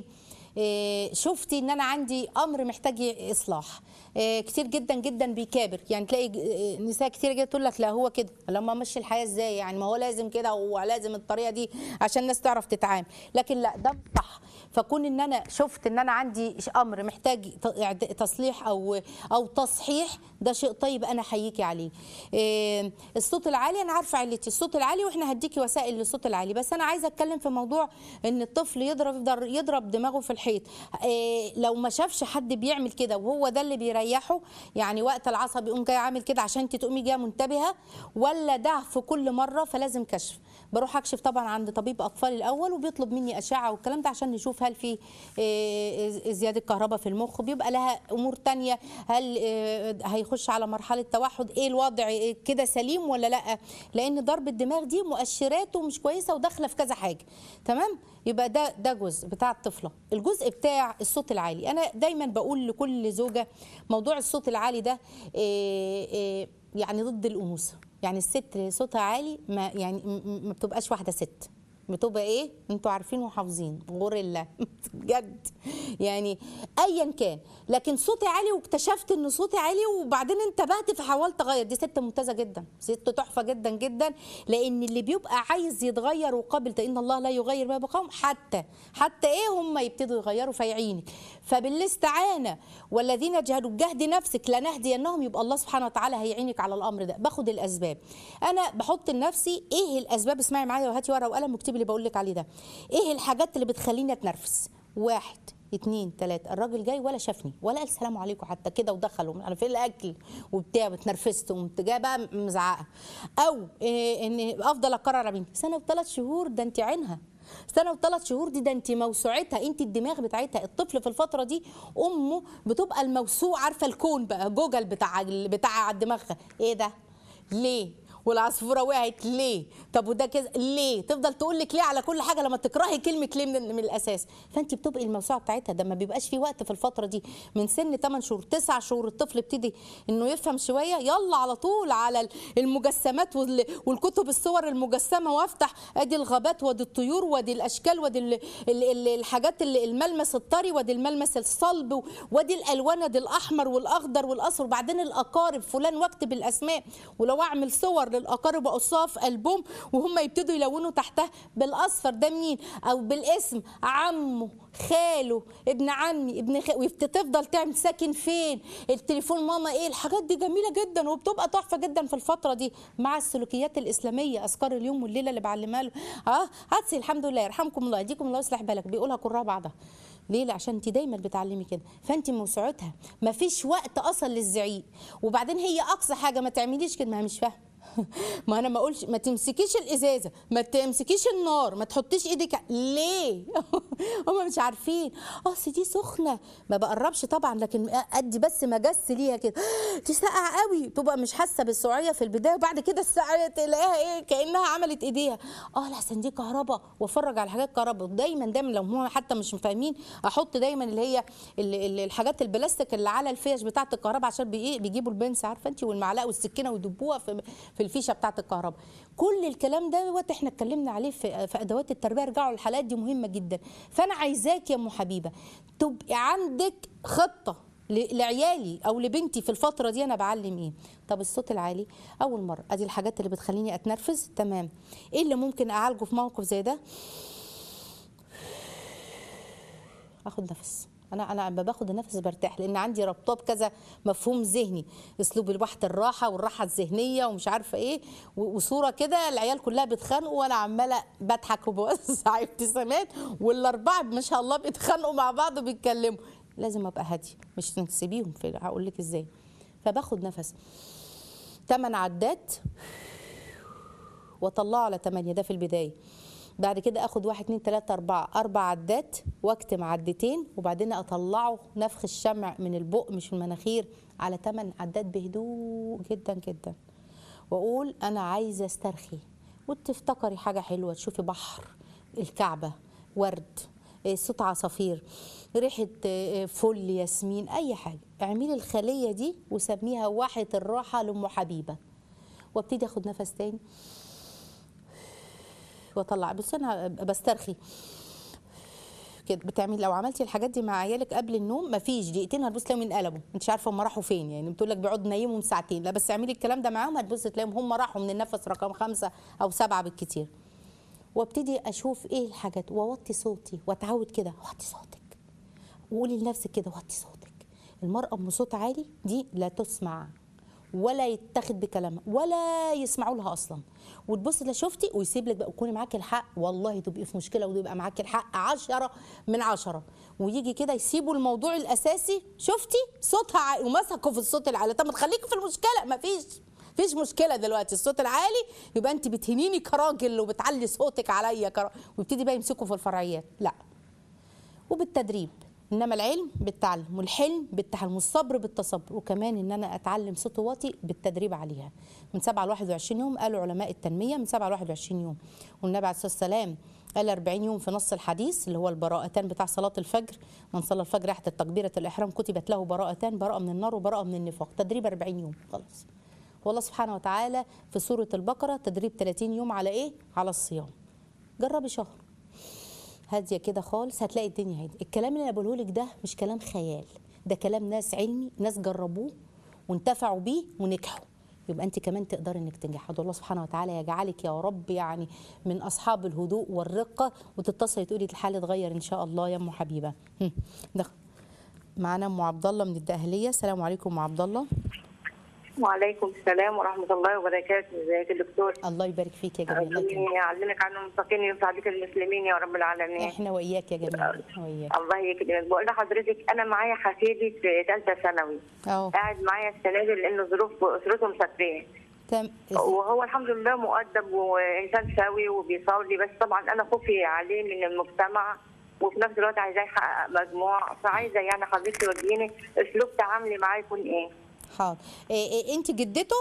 شفتي ان انا عندي امر محتاج اصلاح آه، كتير جدا جدا بيكابر يعني تلاقي ج- آه، نساء كتير جدا تقول لك لا هو كده لما ماشي الحياه ازاي يعني ما هو لازم كده ولازم الطريقه دي عشان الناس تعرف تتعامل لكن لا ده صح فكون ان انا شفت ان انا عندي ش- امر محتاج ت- إعد- تصليح او او تصحيح ده شيء طيب انا احييكي عليه إيه، الصوت العالي انا عارفه علتي الصوت العالي واحنا هديكي وسائل للصوت العالي بس انا عايزه اتكلم في موضوع ان الطفل يضرب يضرب, يضرب دماغه في الحيط إيه، لو ما شافش حد بيعمل كده وهو ده اللي بيريحه يعني وقت العصبي يقوم جاي عامل كده عشان انت تقومي جايه منتبهه ولا ده في كل مره فلازم كشف بروح اكشف طبعا عند طبيب اطفال الاول وبيطلب مني اشعه والكلام ده عشان نشوف هل في إيه، زياده كهرباء في المخ بيبقى لها امور تانية هل إيه، هيخش على مرحله توحد ايه الوضع إيه كده سليم ولا لا لان ضرب الدماغ دي مؤشراته مش كويسه وداخله في كذا حاجه تمام يبقى ده ده جزء بتاع الطفله الجزء بتاع الصوت العالي انا دايما بقول لكل زوجه موضوع الصوت العالي ده إيه إيه يعني ضد الانوثه يعني الست اللي صوتها عالي ما يعني م- م- ما بتبقاش واحده ست بتبقى ايه انتوا عارفين وحافظين غوريلا بجد يعني ايا كان لكن صوتي عالي واكتشفت ان صوتي عالي وبعدين انتبهت فحاولت اغير دي ست ممتازه جدا ست تحفه جدا جدا لان اللي بيبقى عايز يتغير وقابل ان الله لا يغير ما بقوم حتى حتى ايه هم يبتدوا يغيروا فيعينك فبالاستعانه والذين جهدوا بجهد نفسك لنهدينهم يبقى الله سبحانه وتعالى هيعينك على الامر ده باخد الاسباب انا بحط لنفسي ايه الاسباب اسمعي معايا وهاتي ورقه وقلم واكتبي اللي بقول لك عليه ده ايه الحاجات اللي بتخليني اتنرفز واحد اتنين تلاته الراجل جاي ولا شافني ولا قال السلام عليكم حتى كده ودخل انا في الاكل وبتاع اتنرفزت وقمت جايه بقى مزعقه او إيه ان افضل اكرر على بنتي سنه وثلاث شهور ده انت عينها سنه وثلاث شهور دي ده انت موسوعتها انت الدماغ بتاعتها الطفل في الفتره دي امه بتبقى الموسوع عارفه الكون بقى جوجل بتاع بتاع دماغها ايه ده ليه والعصفوره وقعت ليه طب وده كده ليه تفضل تقول لك ليه على كل حاجه لما تكرهي كلمه ليه من, من الاساس فانت بتبقي الموسوعه بتاعتها ده ما بيبقاش في وقت في الفتره دي من سن 8 شهور 9 شهور الطفل ابتدي انه يفهم شويه يلا على طول على المجسمات وال- والكتب الصور المجسمه وافتح ادي الغابات وادي الطيور وادي الاشكال وادي ال- ال- ال- الحاجات اللي الملمس الطري وادي الملمس الصلب وادي الالوان ادي الاحمر والاخضر والاصفر وبعدين الاقارب فلان واكتب الاسماء ولو اعمل صور للاقارب واقصها في البوم وهم يبتدوا يلونوا تحتها بالاصفر ده مين او بالاسم عمه خاله ابن عمي ابن خ... وتفضل تعمل ساكن فين التليفون ماما ايه الحاجات دي جميله جدا وبتبقى تحفه جدا في الفتره دي مع السلوكيات الاسلاميه اذكار اليوم والليله اللي بعلمها له اه هاتسي الحمد لله يرحمكم الله يديكم الله يصلح بالك بيقولها كلها بعضها ليه لا عشان انت دايما بتعلمي كده فانت موسوعتها مفيش وقت اصلا للزعيق وبعدين هي اقصى حاجه ما تعمليش كده ما هي مش فاهمه ما انا ما اقولش ما تمسكيش الازازه ما تمسكيش النار ما تحطيش ايدك ع- ليه هم مش عارفين اصل دي سخنه ما بقربش طبعا لكن ادي بس مجس ليها كده دي ساقعه قوي تبقى مش حاسه بالسعيه في البدايه وبعد كده الساقعه تلاقيها ايه كانها عملت ايديها اه لحسن دي كهرباء وافرج على حاجات كهرباء دايما دايما لو هم حتى مش فاهمين احط دايما اللي هي ال- ال- الحاجات البلاستيك اللي على الفيش بتاعه الكهرباء عشان بي إيه بيجيبوا البنس عارفه انت والمعلقه والسكينه ويدبوها في في الفيشه بتاعه الكهرباء كل الكلام ده وقت احنا اتكلمنا عليه في, في ادوات التربيه ارجعوا الحلقات دي مهمه جدا فانا عايزاك يا ام حبيبه تبقي عندك خطه ل- لعيالي او لبنتي في الفتره دي انا بعلم ايه طب الصوت العالي اول مره ادي الحاجات اللي بتخليني اتنرفز تمام ايه اللي ممكن اعالجه في موقف زي ده اخد نفس انا انا لما باخد النفس برتاح لان عندي ربطات كذا مفهوم ذهني اسلوب الواحد الراحه والراحه الذهنيه ومش عارفه ايه و- وصوره كده العيال كلها بيتخانقوا وانا عماله بضحك وبوزع ابتسامات والاربعه ما شاء الله بيتخانقوا مع بعض وبيتكلموا لازم ابقى هاديه مش تسيبيهم في هقول لك ازاي فباخد نفس ثمان عدات واطلعه على 8 ده في البدايه بعد كده اخد واحد اتنين تلاته اربعه اربع عدات واكتم عدتين وبعدين اطلعه نفخ الشمع من البق مش المناخير على 8 عدات بهدوء جدا جدا واقول انا عايزه استرخي وتفتكري حاجه حلوه تشوفي بحر الكعبه ورد إيه، صوت عصافير ريحه إيه، فل ياسمين اي حاجه اعملي الخليه دي وسميها واحه الراحه لام حبيبه وابتدي اخد نفس تاني واطلع بس انا بسترخي كده بتعمل لو عملتي الحاجات دي مع عيالك قبل النوم مفيش دقيقتين هتبص تلاقيهم انقلبوا انت عارفه هم راحوا فين يعني بتقول لك بيقعدوا نايمهم ساعتين لا بس اعملي الكلام ده معاهم هتبص تلاقيهم هم راحوا من النفس رقم خمسة او سبعة بالكتير وابتدي اشوف ايه الحاجات واوطي صوتي واتعود كده وطي صوتك وقولي لنفسك كده وطي صوتك المرأة ام صوت عالي دي لا تسمع ولا يتاخد بكلامها ولا يسمعوا لها اصلا وتبص لا شفتي ويسيب لك بقى وكوني معاكي الحق والله تبقي في مشكله ويبقى معاكي الحق عشرة من عشرة ويجي كده يسيبوا الموضوع الاساسي شفتي صوتها عالي ومسكوا في الصوت العالي طب ما تخليكي في المشكله ما فيش فيش مشكله دلوقتي الصوت العالي يبقى انت بتهنيني كراجل وبتعلي صوتك عليا كرا... ويبتدي بقى يمسكوا في الفرعيات لا وبالتدريب انما العلم بالتعلم والحلم بالتحلم والصبر بالتصبر وكمان ان انا اتعلم صوت واطي بالتدريب عليها من 7 ل 21 يوم قالوا علماء التنميه من 7 ل 21 يوم والنبي عليه الصلاه والسلام قال 40 يوم في نص الحديث اللي هو البراءتان بتاع صلاه الفجر من صلى الفجر تحت تكبيره الاحرام كتبت له براءتان براءه من النار وبراءه من النفاق تدريب 40 يوم خلاص والله سبحانه وتعالى في سوره البقره تدريب 30 يوم على ايه على الصيام جربي شهر هاديه كده خالص هتلاقي الدنيا هاديه الكلام اللي انا بقوله لك ده مش كلام خيال ده كلام ناس علمي ناس جربوه وانتفعوا بيه ونجحوا يبقى انت كمان تقدري انك تنجحي ادعو الله سبحانه وتعالى يجعلك يا رب يعني من اصحاب الهدوء والرقه وتتصلي تقولي الحال اتغير ان شاء الله يا ام حبيبه هم. ده معانا ام عبد الله من الدقهليه السلام عليكم ام عبد الله وعليكم السلام ورحمة الله وبركاته ازيك يا دكتور الله يبارك فيك يا جميل الله ربنا يكرمك. يعلمك عنه المستقيم وينفع بك المسلمين يا رب العالمين احنا واياك يا جميل احنا واياك الله يكرمك بقول لحضرتك انا معايا حفيدي في ثالثه ثانوي اهو قاعد معايا السنه دي لانه ظروف اسرته مسافرين تم وهو الحمد لله مؤدب وانسان سوي وبيصلي بس طبعا انا خوفي عليه من المجتمع وفي نفس الوقت عايزاه يحقق مجموع فعايزه يعني حضرتك توجهيني اسلوب تعاملي معاه يكون ايه؟ حاضر إيه إيه انت جدته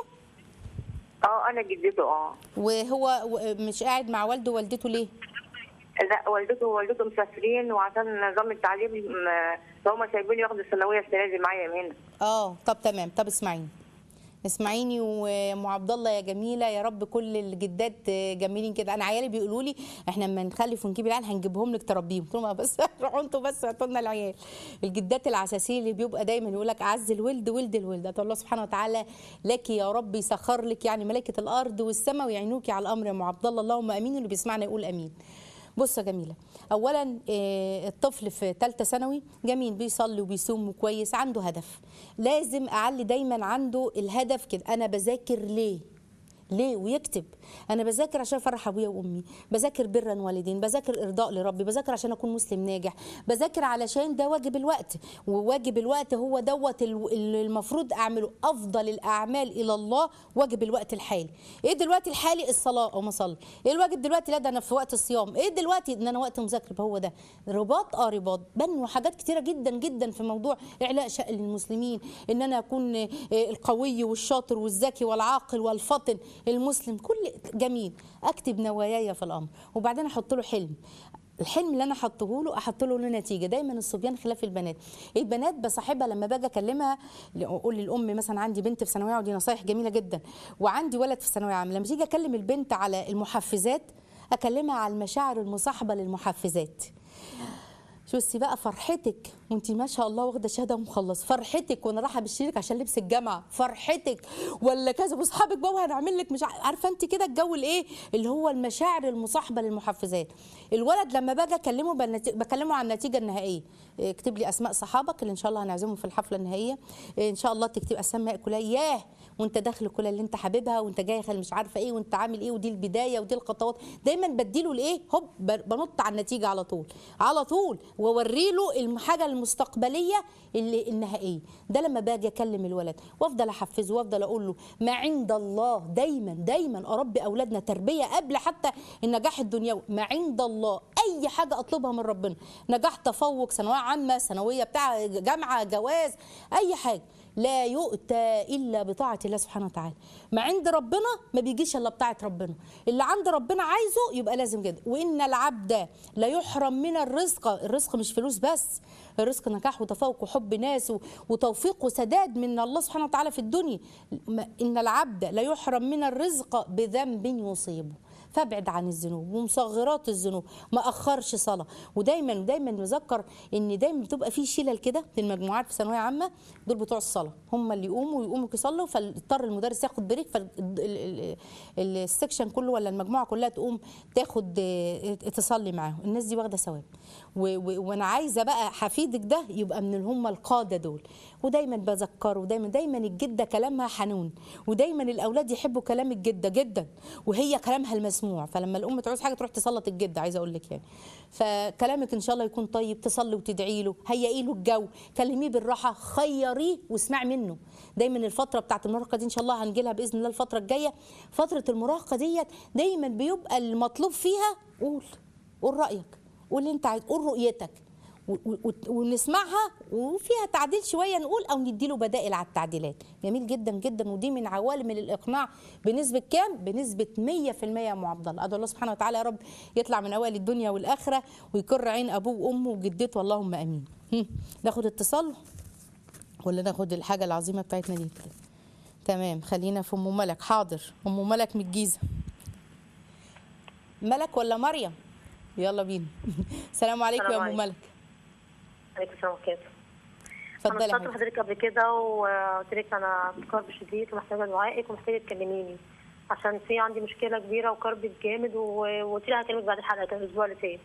اه انا جدته اه وهو و- مش قاعد مع والده ووالدته ليه لا والدته ووالدته مسافرين وعشان نظام التعليم م- فهم سايبيني ياخدوا الثانويه السنه دي معايا هنا اه طب تمام طب اسمعيني اسمعيني وام عبد الله يا جميله يا رب كل الجدات جميلين كده انا عيالي بيقولوا لي احنا لما نخلف ونجيب العيال هنجيبهم لك تربيهم قلت لهم بس روحوا انتوا بس هاتوا لنا العيال الجدات العساسين اللي بيبقى دايما يقول لك اعز الولد ولد الولد أتقول الله سبحانه وتعالى لك يا رب يسخر لك يعني ملائكه الارض والسماء ويعينوكي على الامر يا ام عبد الله اللهم امين واللي بيسمعنا يقول امين بص يا جميله اولا آه، الطفل في ثالثه ثانوي جميل بيصلي وبيصوم وكويس عنده هدف لازم اعلي دايما عنده الهدف كده انا بذاكر ليه ليه ويكتب انا بذاكر عشان افرح ابويا وامي بذاكر برا والدين بذاكر ارضاء لربي بذاكر عشان اكون مسلم ناجح بذاكر علشان ده واجب الوقت وواجب الوقت هو دوت ال- اللي المفروض اعمله افضل الاعمال الى الله واجب الوقت الحالي ايه دلوقتي الحالي الصلاه او مصلي ايه الواجب دلوقتي لا ده انا في وقت الصيام ايه دلوقتي ان انا وقت مذاكره هو ده رباط اه رباط بنوا حاجات كتيره جدا جدا في موضوع اعلاء شأن المسلمين ان انا اكون آه، القوي والشاطر والذكي والعاقل والفطن المسلم كل جميل اكتب نواياي في الامر وبعدين احط له حلم الحلم اللي انا حطه له احط له نتيجه دايما الصبيان خلاف البنات البنات بصاحبها لما باجي اكلمها اقول للام مثلا عندي بنت في ثانويه ودي نصايح جميله جدا وعندي ولد في ثانويه عامه لما تيجي اكلم البنت على المحفزات اكلمها على المشاعر المصاحبه للمحفزات شوفي بقى فرحتك وانت ما شاء الله واخده شهاده ومخلص فرحتك وانا رايحه بالشريك عشان لبس الجامعه فرحتك ولا كذا واصحابك بقى وهنعمل لك مش ع- عارفه انت كده الجو الايه اللي هو المشاعر المصاحبه للمحفزات الولد لما باجي اكلمه بالنت- بكلمه عن النتيجه النهائيه إيه، اكتب لي اسماء صحابك اللي ان شاء الله هنعزمهم في الحفله النهائيه إيه، ان شاء الله تكتب اسماء كلها ياه وانت داخل الكليه اللي انت حاببها وانت جاي خل- مش عارفه ايه وانت عامل ايه ودي البدايه ودي الخطوات دايما بديله الايه هوب ب- بنط على النتيجه على طول على طول واوري له الحاجه المستقبليه اللي النهائيه ده لما باجي اكلم الولد وافضل احفزه وافضل اقول له ما عند الله دايما دايما اربي اولادنا تربيه قبل حتى النجاح الدنيوي ما عند الله اي حاجه اطلبها من ربنا نجاح تفوق ثانويه عامه ثانويه بتاع جامعه جواز اي حاجه لا يؤتى الا بطاعه الله سبحانه وتعالى ما عند ربنا ما بيجيش الا بطاعه ربنا اللي عند ربنا عايزه يبقى لازم كده وان العبد لا يحرم من الرزق الرزق مش فلوس بس الرزق نجاح وتفوق وحب ناس و- وتوفيق وسداد من الله سبحانه وتعالى في الدنيا ما- ان العبد لا يحرم من الرزق بذنب يصيبه فابعد عن الذنوب ومصغرات الذنوب ما اخرش صلاه ودايما ودايما نذكر ان دايما بتبقى في شلل كده في المجموعات في ثانويه عامه دول بتوع الصلاه هم اللي يقوموا ويقوموا يصلوا فاضطر المدرس ياخد بريك فالسكشن كله ولا المجموعه كلها تقوم تاخد آه، تصلي معاهم الناس دي واخده ثواب و- و- وانا عايزه بقى حفيدك ده يبقى من اللي هم القاده دول ودايما بذكره ودايما دايما الجده كلامها حنون ودايما الاولاد يحبوا كلام الجده جدا وهي كلامها المسموع فلما الام تعوز حاجه تروح تسلط الجده عايزه اقول لك يعني فكلامك ان شاء الله يكون طيب تصلي وتدعي له هيئي له الجو كلميه بالراحه خيريه واسمعي منه دايما الفتره بتاعت المراهقه دي ان شاء الله هنجي لها باذن الله الفتره الجايه فتره المراهقه ديت دايما بيبقى المطلوب فيها قول قول رايك قول اللي انت عايز قول رؤيتك و- و- ونسمعها وفيها تعديل شويه نقول او نديله بدائل على التعديلات جميل جدا جدا ودي من عوالم الاقناع بنسبه كام بنسبه 100% يا ام عبد الله ادعو الله سبحانه وتعالى يا رب يطلع من اوائل الدنيا والاخره ويكر عين ابوه وامه وجدته اللهم امين هم، ناخد اتصال ولا ناخد الحاجه العظيمه بتاعتنا دي تمام خلينا في ام ملك حاضر ام ملك من الجيزه ملك ولا مريم يلا بينا السلام عليكم يا السلام ام عليكم. ملك عليكم السلام ورحمة اتفضلي انا يا اتصلت حبيبتي. بحضرتك قبل كده وقلت لك انا في كرب شديد ومحتاجه دعائك ومحتاجه تكلميني عشان في عندي مشكله كبيره وكرب جامد و- وقلت لها هكلمك بعد الحلقه كان الاسبوع اللي فات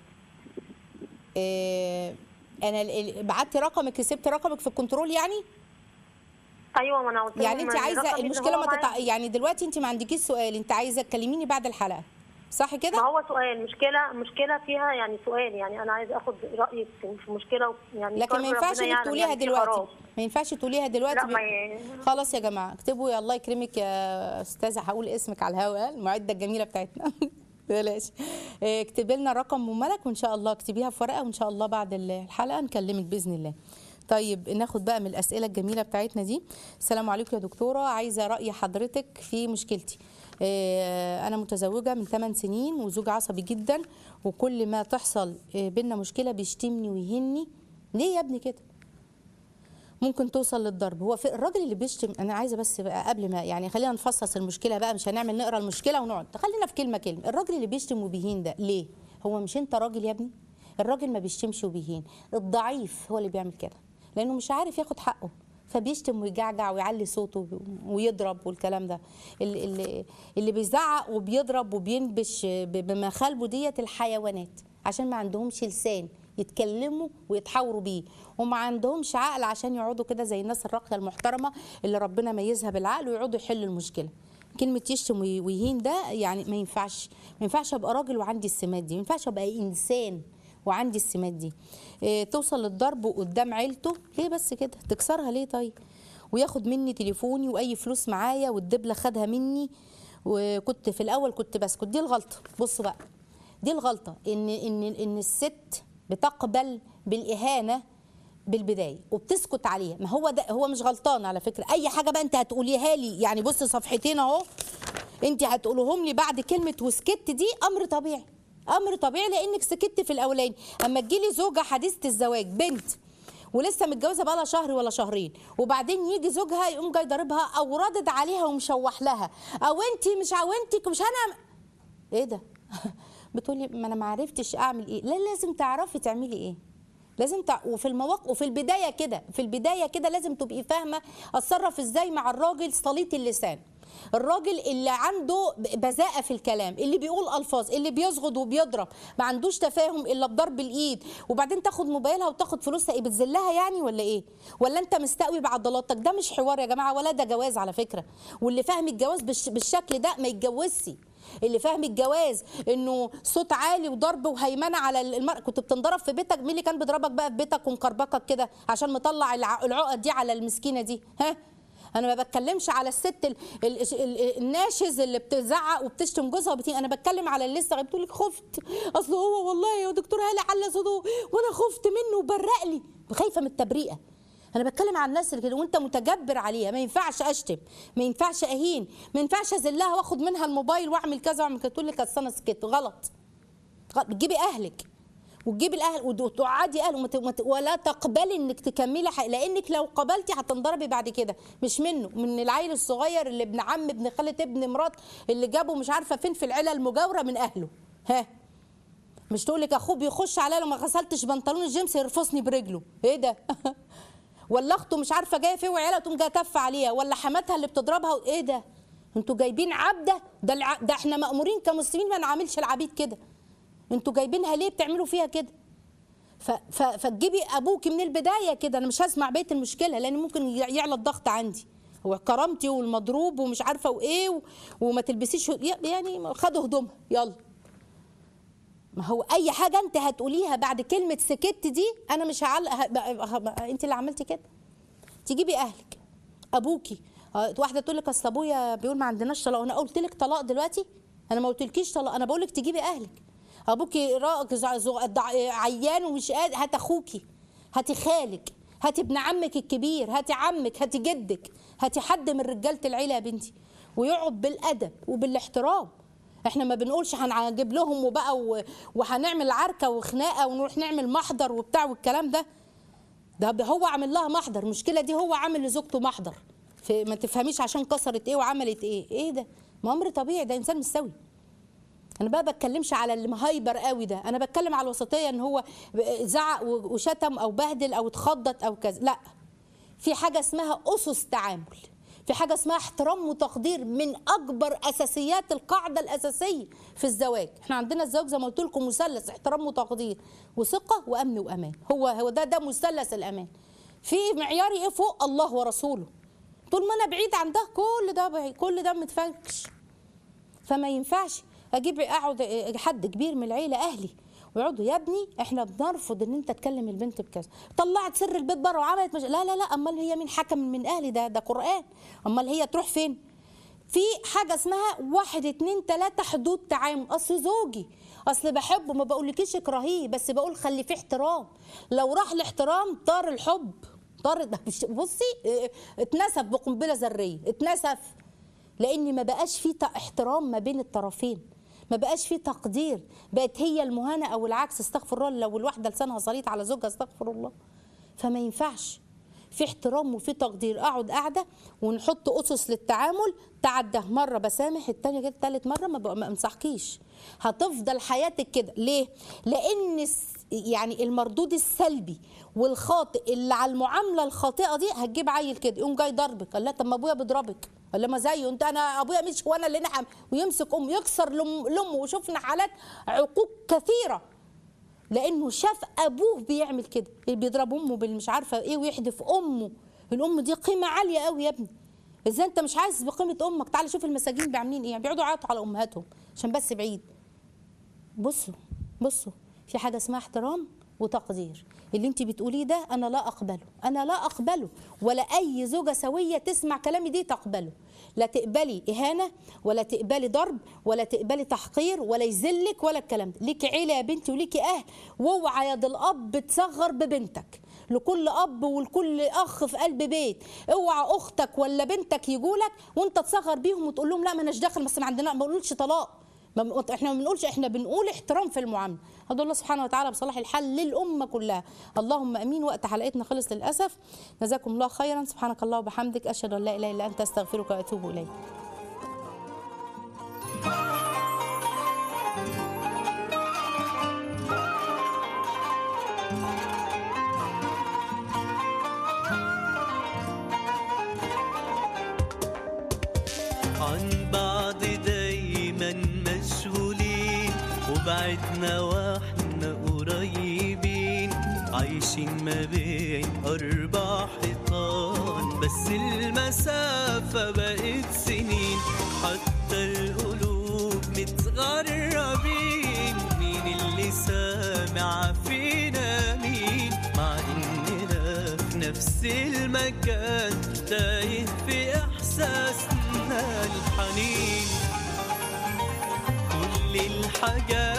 إيه انا ال- ال- بعتي رقمك كسبت رقمك في الكنترول يعني ايوه ما انا قلت يعني لهم انت عايزه الرقم اللي المشكله هو ما تتع... معايا. يعني دلوقتي انت ما عندكيش سؤال انت عايزه تكلميني بعد الحلقه صح ما كده هو سؤال مشكله مشكله فيها يعني سؤال يعني انا عايزه اخد رايك في في مشكله يعني لكن ما كرب ينفعش ربنا انك يعلم تقوليها يعني في دلوقتي خراب. ما ينفعش تقوليها دلوقتي لا ب- ما ي... خلاص يا جماعه اكتبوا يا الله يكرمك يا استاذه هقول اسمك على الهواء المعده الجميله بتاعتنا بلاش إيه، اكتبي لنا رقم ام ملك وان شاء الله اكتبيها في ورقه وان شاء الله بعد الحلقه نكلمك باذن الله طيب ناخد بقى من الاسئله الجميله بتاعتنا دي السلام عليكم يا دكتوره عايزه راي حضرتك في مشكلتي إيه، انا متزوجه من 8 سنين وزوج عصبي جدا وكل ما تحصل إيه، بينا مشكله بيشتمني ويهني ليه يا ابني كده ممكن توصل للضرب هو في الراجل اللي بيشتم انا عايزه بس بقى قبل ما يعني خلينا نفصص المشكله بقى مش هنعمل نقرا المشكله ونقعد خلينا في كلمه كلمه الراجل اللي بيشتم وبيهين ده ليه هو مش انت راجل يا ابني الراجل ما بيشتمش وبيهين الضعيف هو اللي بيعمل كده لانه مش عارف ياخد حقه فبيشتم ويجعجع ويعلي صوته ويضرب والكلام ده اللي, اللي, اللي بيزعق وبيضرب وبينبش ب- بمخالبه ديت الحيوانات عشان ما عندهمش لسان يتكلموا ويتحاوروا بيه وما عندهمش عقل عشان يقعدوا كده زي الناس الراقيه المحترمه اللي ربنا ميزها بالعقل ويقعدوا يحلوا المشكله كلمه يشتم وي- ويهين ده يعني ما ينفعش ما ينفعش ابقى راجل وعندي السمات دي ما ينفعش ابقى انسان وعندي السمات دي إيه توصل للضرب قدام عيلته ليه بس كده تكسرها ليه طيب وياخد مني تليفوني واي فلوس معايا والدبله خدها مني وكنت في الاول كنت بسكت دي الغلطه بصوا بقى دي الغلطه ان ان ان الست بتقبل بالاهانه بالبدايه وبتسكت عليها ما هو ده هو مش غلطان على فكره اي حاجه بقى انت هتقوليها لي يعني بص صفحتين اهو انت هتقولهم لي بعد كلمه وسكت دي امر طبيعي امر طبيعي لانك سكت في الاولاني اما تجيلي زوجه حديثه الزواج بنت ولسه متجوزه بقى لها شهر ولا شهرين وبعدين يجي زوجها يقوم جاي ضاربها او رادد عليها ومشوح لها او انت مش ع- وانت مش انا ايه ده بتقولي ما انا ما عرفتش اعمل ايه لا لازم تعرفي تعملي ايه لازم تع... وفي المواقف وفي البدايه كده في البدايه كده لازم تبقي فاهمه اتصرف ازاي مع الراجل سليط اللسان الراجل اللي عنده ب- بذاءة في الكلام اللي بيقول ألفاظ اللي بيصغد وبيضرب ما عندوش تفاهم إلا بضرب الإيد وبعدين تاخد موبايلها وتاخد فلوسها إيه بتذلها يعني ولا إيه ولا أنت مستقوي بعضلاتك ده مش حوار يا جماعة ولا ده جواز على فكرة واللي فاهم الجواز بالش... بالشكل ده ما يتجوزش اللي فاهم الجواز انه صوت عالي وضرب وهيمنه على المرأة كنت بتنضرب في بيتك مين اللي كان بيضربك بقى في بيتك ومكربكك كده عشان مطلع الع- العقد دي على المسكينه دي ها انا ما بتكلمش على الست ال ال ال الناشز اللي بتزعق وبتشتم جوزها وبتيجي انا بتكلم على اللي لسه بتقول لك خفت اصل هو والله يا دكتور هالي على صوته وانا خفت منه وبرق لي خايفه من التبرئه انا بتكلم عن الناس اللي كده وانت متجبر عليها ما ينفعش اشتم ما ينفعش اهين ما ينفعش اذلها واخد منها الموبايل واعمل كذا واعمل كذا تقول لك اصل انا سكت غلط غلط. بتجيبي اهلك وتجيبي الاهل وتقعدي اهل ومت- ومت- ولا تقبلي انك تكملي حق لانك لو قبلتي هتنضربي بعد كده مش منه من العيل الصغير اللي ابن عم ابن خاله ابن مرات اللي جابه مش عارفه فين في العيله المجاوره من اهله ها مش تقول لك اخوه بيخش عليا لو ما غسلتش بنطلون الجيمس يرفصني برجله ايه ده ولا اخته مش عارفه جايه فين وعيالها تقوم جايه تف عليها ولا حماتها اللي بتضربها ايه ده انتوا جايبين عبده ده الع... ده احنا مامورين كمسلمين ما نعملش العبيد كده انتوا جايبينها ليه بتعملوا فيها كده ف... ف... فتجيبي ابوكي من البدايه كده انا مش هسمع بقيه المشكله لان ممكن ي- يعلى الضغط عندي هو كرامتي والمضروب ومش عارفه وايه و... وما تلبسيش يعني خدوا هدومها يلا ما هو اي حاجه انت هتقوليها بعد كلمه سكت دي انا مش هعلق ه... ه... انت اللي عملتي كده تجيبي اهلك ابوكي آه، واحده تقول لك اصل ابويا بيقول ما عندناش طلاق وانا قلت لك طلاق دلوقتي انا ما قلتلكيش طلاق انا بقول لك تجيبي اهلك ابوكي راجل ز- ز- ضع- عيان ومش قادر هات اخوكي هاتي خالك هاتي ابن عمك الكبير هاتي عمك هاتي جدك هاتي حد من رجاله العيله يا بنتي ويقعد بالادب وبالاحترام احنا ما بنقولش هنجيب لهم وبقى و- وهنعمل عركه وخناقه ونروح نعمل محضر وبتاع والكلام ده ده هو عامل لها محضر المشكله دي هو عامل لزوجته محضر في ما تفهميش عشان كسرت ايه وعملت ايه ايه ده ما امر طبيعي ده انسان مش سوي انا بقى بتكلمش على اللي مهايبر قوي ده انا بتكلم على الوسطيه ان هو زعق وشتم او بهدل او اتخضت او كذا لا في حاجه اسمها اسس تعامل في حاجه اسمها احترام وتقدير من اكبر اساسيات القاعده الاساسيه في الزواج احنا عندنا الزواج زي ما قلت لكم مثلث احترام وتقدير وثقه وامن وامان هو هو ده ده مثلث الامان في معياري ايه فوق الله ورسوله طول ما انا بعيد عن ده كل ده بعيد كل ده متفكش فما ينفعش اجيب اقعد حد كبير من العيله اهلي ويقعدوا يا ابني احنا بنرفض ان انت تكلم البنت بكذا طلعت سر البيت بره وعملت مش... لا لا لا امال هي مين حكم من اهلي ده ده قران امال هي تروح فين في حاجه اسمها واحد اتنين تلاته حدود تعامل اصل زوجي اصل بحبه ما بقولكيش اكرهيه بس بقول خلي فيه احترام لو راح الاحترام طار الحب طار بصي اه، اتنسف بقنبله ذريه اتنسف لان ما بقاش في احترام ما بين الطرفين ما بقاش في تقدير بقت هي المهانه او العكس استغفر الله لو الواحده لسانها سليط على زوجها استغفر الله فما ينفعش في احترام وفي تقدير اقعد قاعده ونحط اسس للتعامل تعدى مره بسامح التانيه كده تالت مره ما, بقى- ما انصحكيش هتفضل حياتك كده ليه لان الس- يعني المردود السلبي والخاطئ اللي على المعامله الخاطئه دي هتجيب عيل كده يقوم جاي ضربك قال لا طب ما ابويا بيضربك قال له ما زيه انت انا ابويا مش هو انا اللي نعم ويمسك امه يكسر لأم- لامه وشفنا حالات عقوق كثيره لانه شاف ابوه بيعمل كده اللي بيضرب امه بالمش عارفه ايه ويحدف امه الام دي قيمه عاليه قوي يا ابني ازاي انت مش حاسس بقيمه امك تعالى شوف المساجين بيعملين ايه بيقعدوا يعيطوا على امهاتهم عشان بس بعيد بصوا بصوا في حاجه اسمها احترام وتقدير اللي انت بتقوليه ده انا لا اقبله انا لا اقبله ولا اي زوجه سويه تسمع كلامي دي تقبله لا تقبلي اهانه ولا تقبلي ضرب ولا تقبلي تحقير ولا يذلك ولا الكلام ده ليكي عيله يا بنتي وليكي اهل واوعى يد الاب تصغر ببنتك لكل اب ولكل اخ في قلب بيت اوعى اختك ولا بنتك يجولك وانت تصغر بيهم وتقول لهم لا ما اناش داخل بس ما عندنا ما بنقولش طلاق ما بن- احنا ما بنقولش احنا بنقول احترام في المعامله هذا الله سبحانه وتعالى بصلاح الحل للامه كلها اللهم امين وقت حلقتنا خلص للاسف جزاكم الله خيرا سبحانك الله وبحمدك اشهد ان لا اله الا انت استغفرك واتوب اليك عن بعض دايما مشغولين وبعدنا واحنا قريبين عايشين ما بين أربع حيطان بس المسافة بقت سنين حتى القلوب متغربين مين اللي سامع فينا مين مع إننا في نفس المكان تايه في إحساسنا الحنين كل الحاجات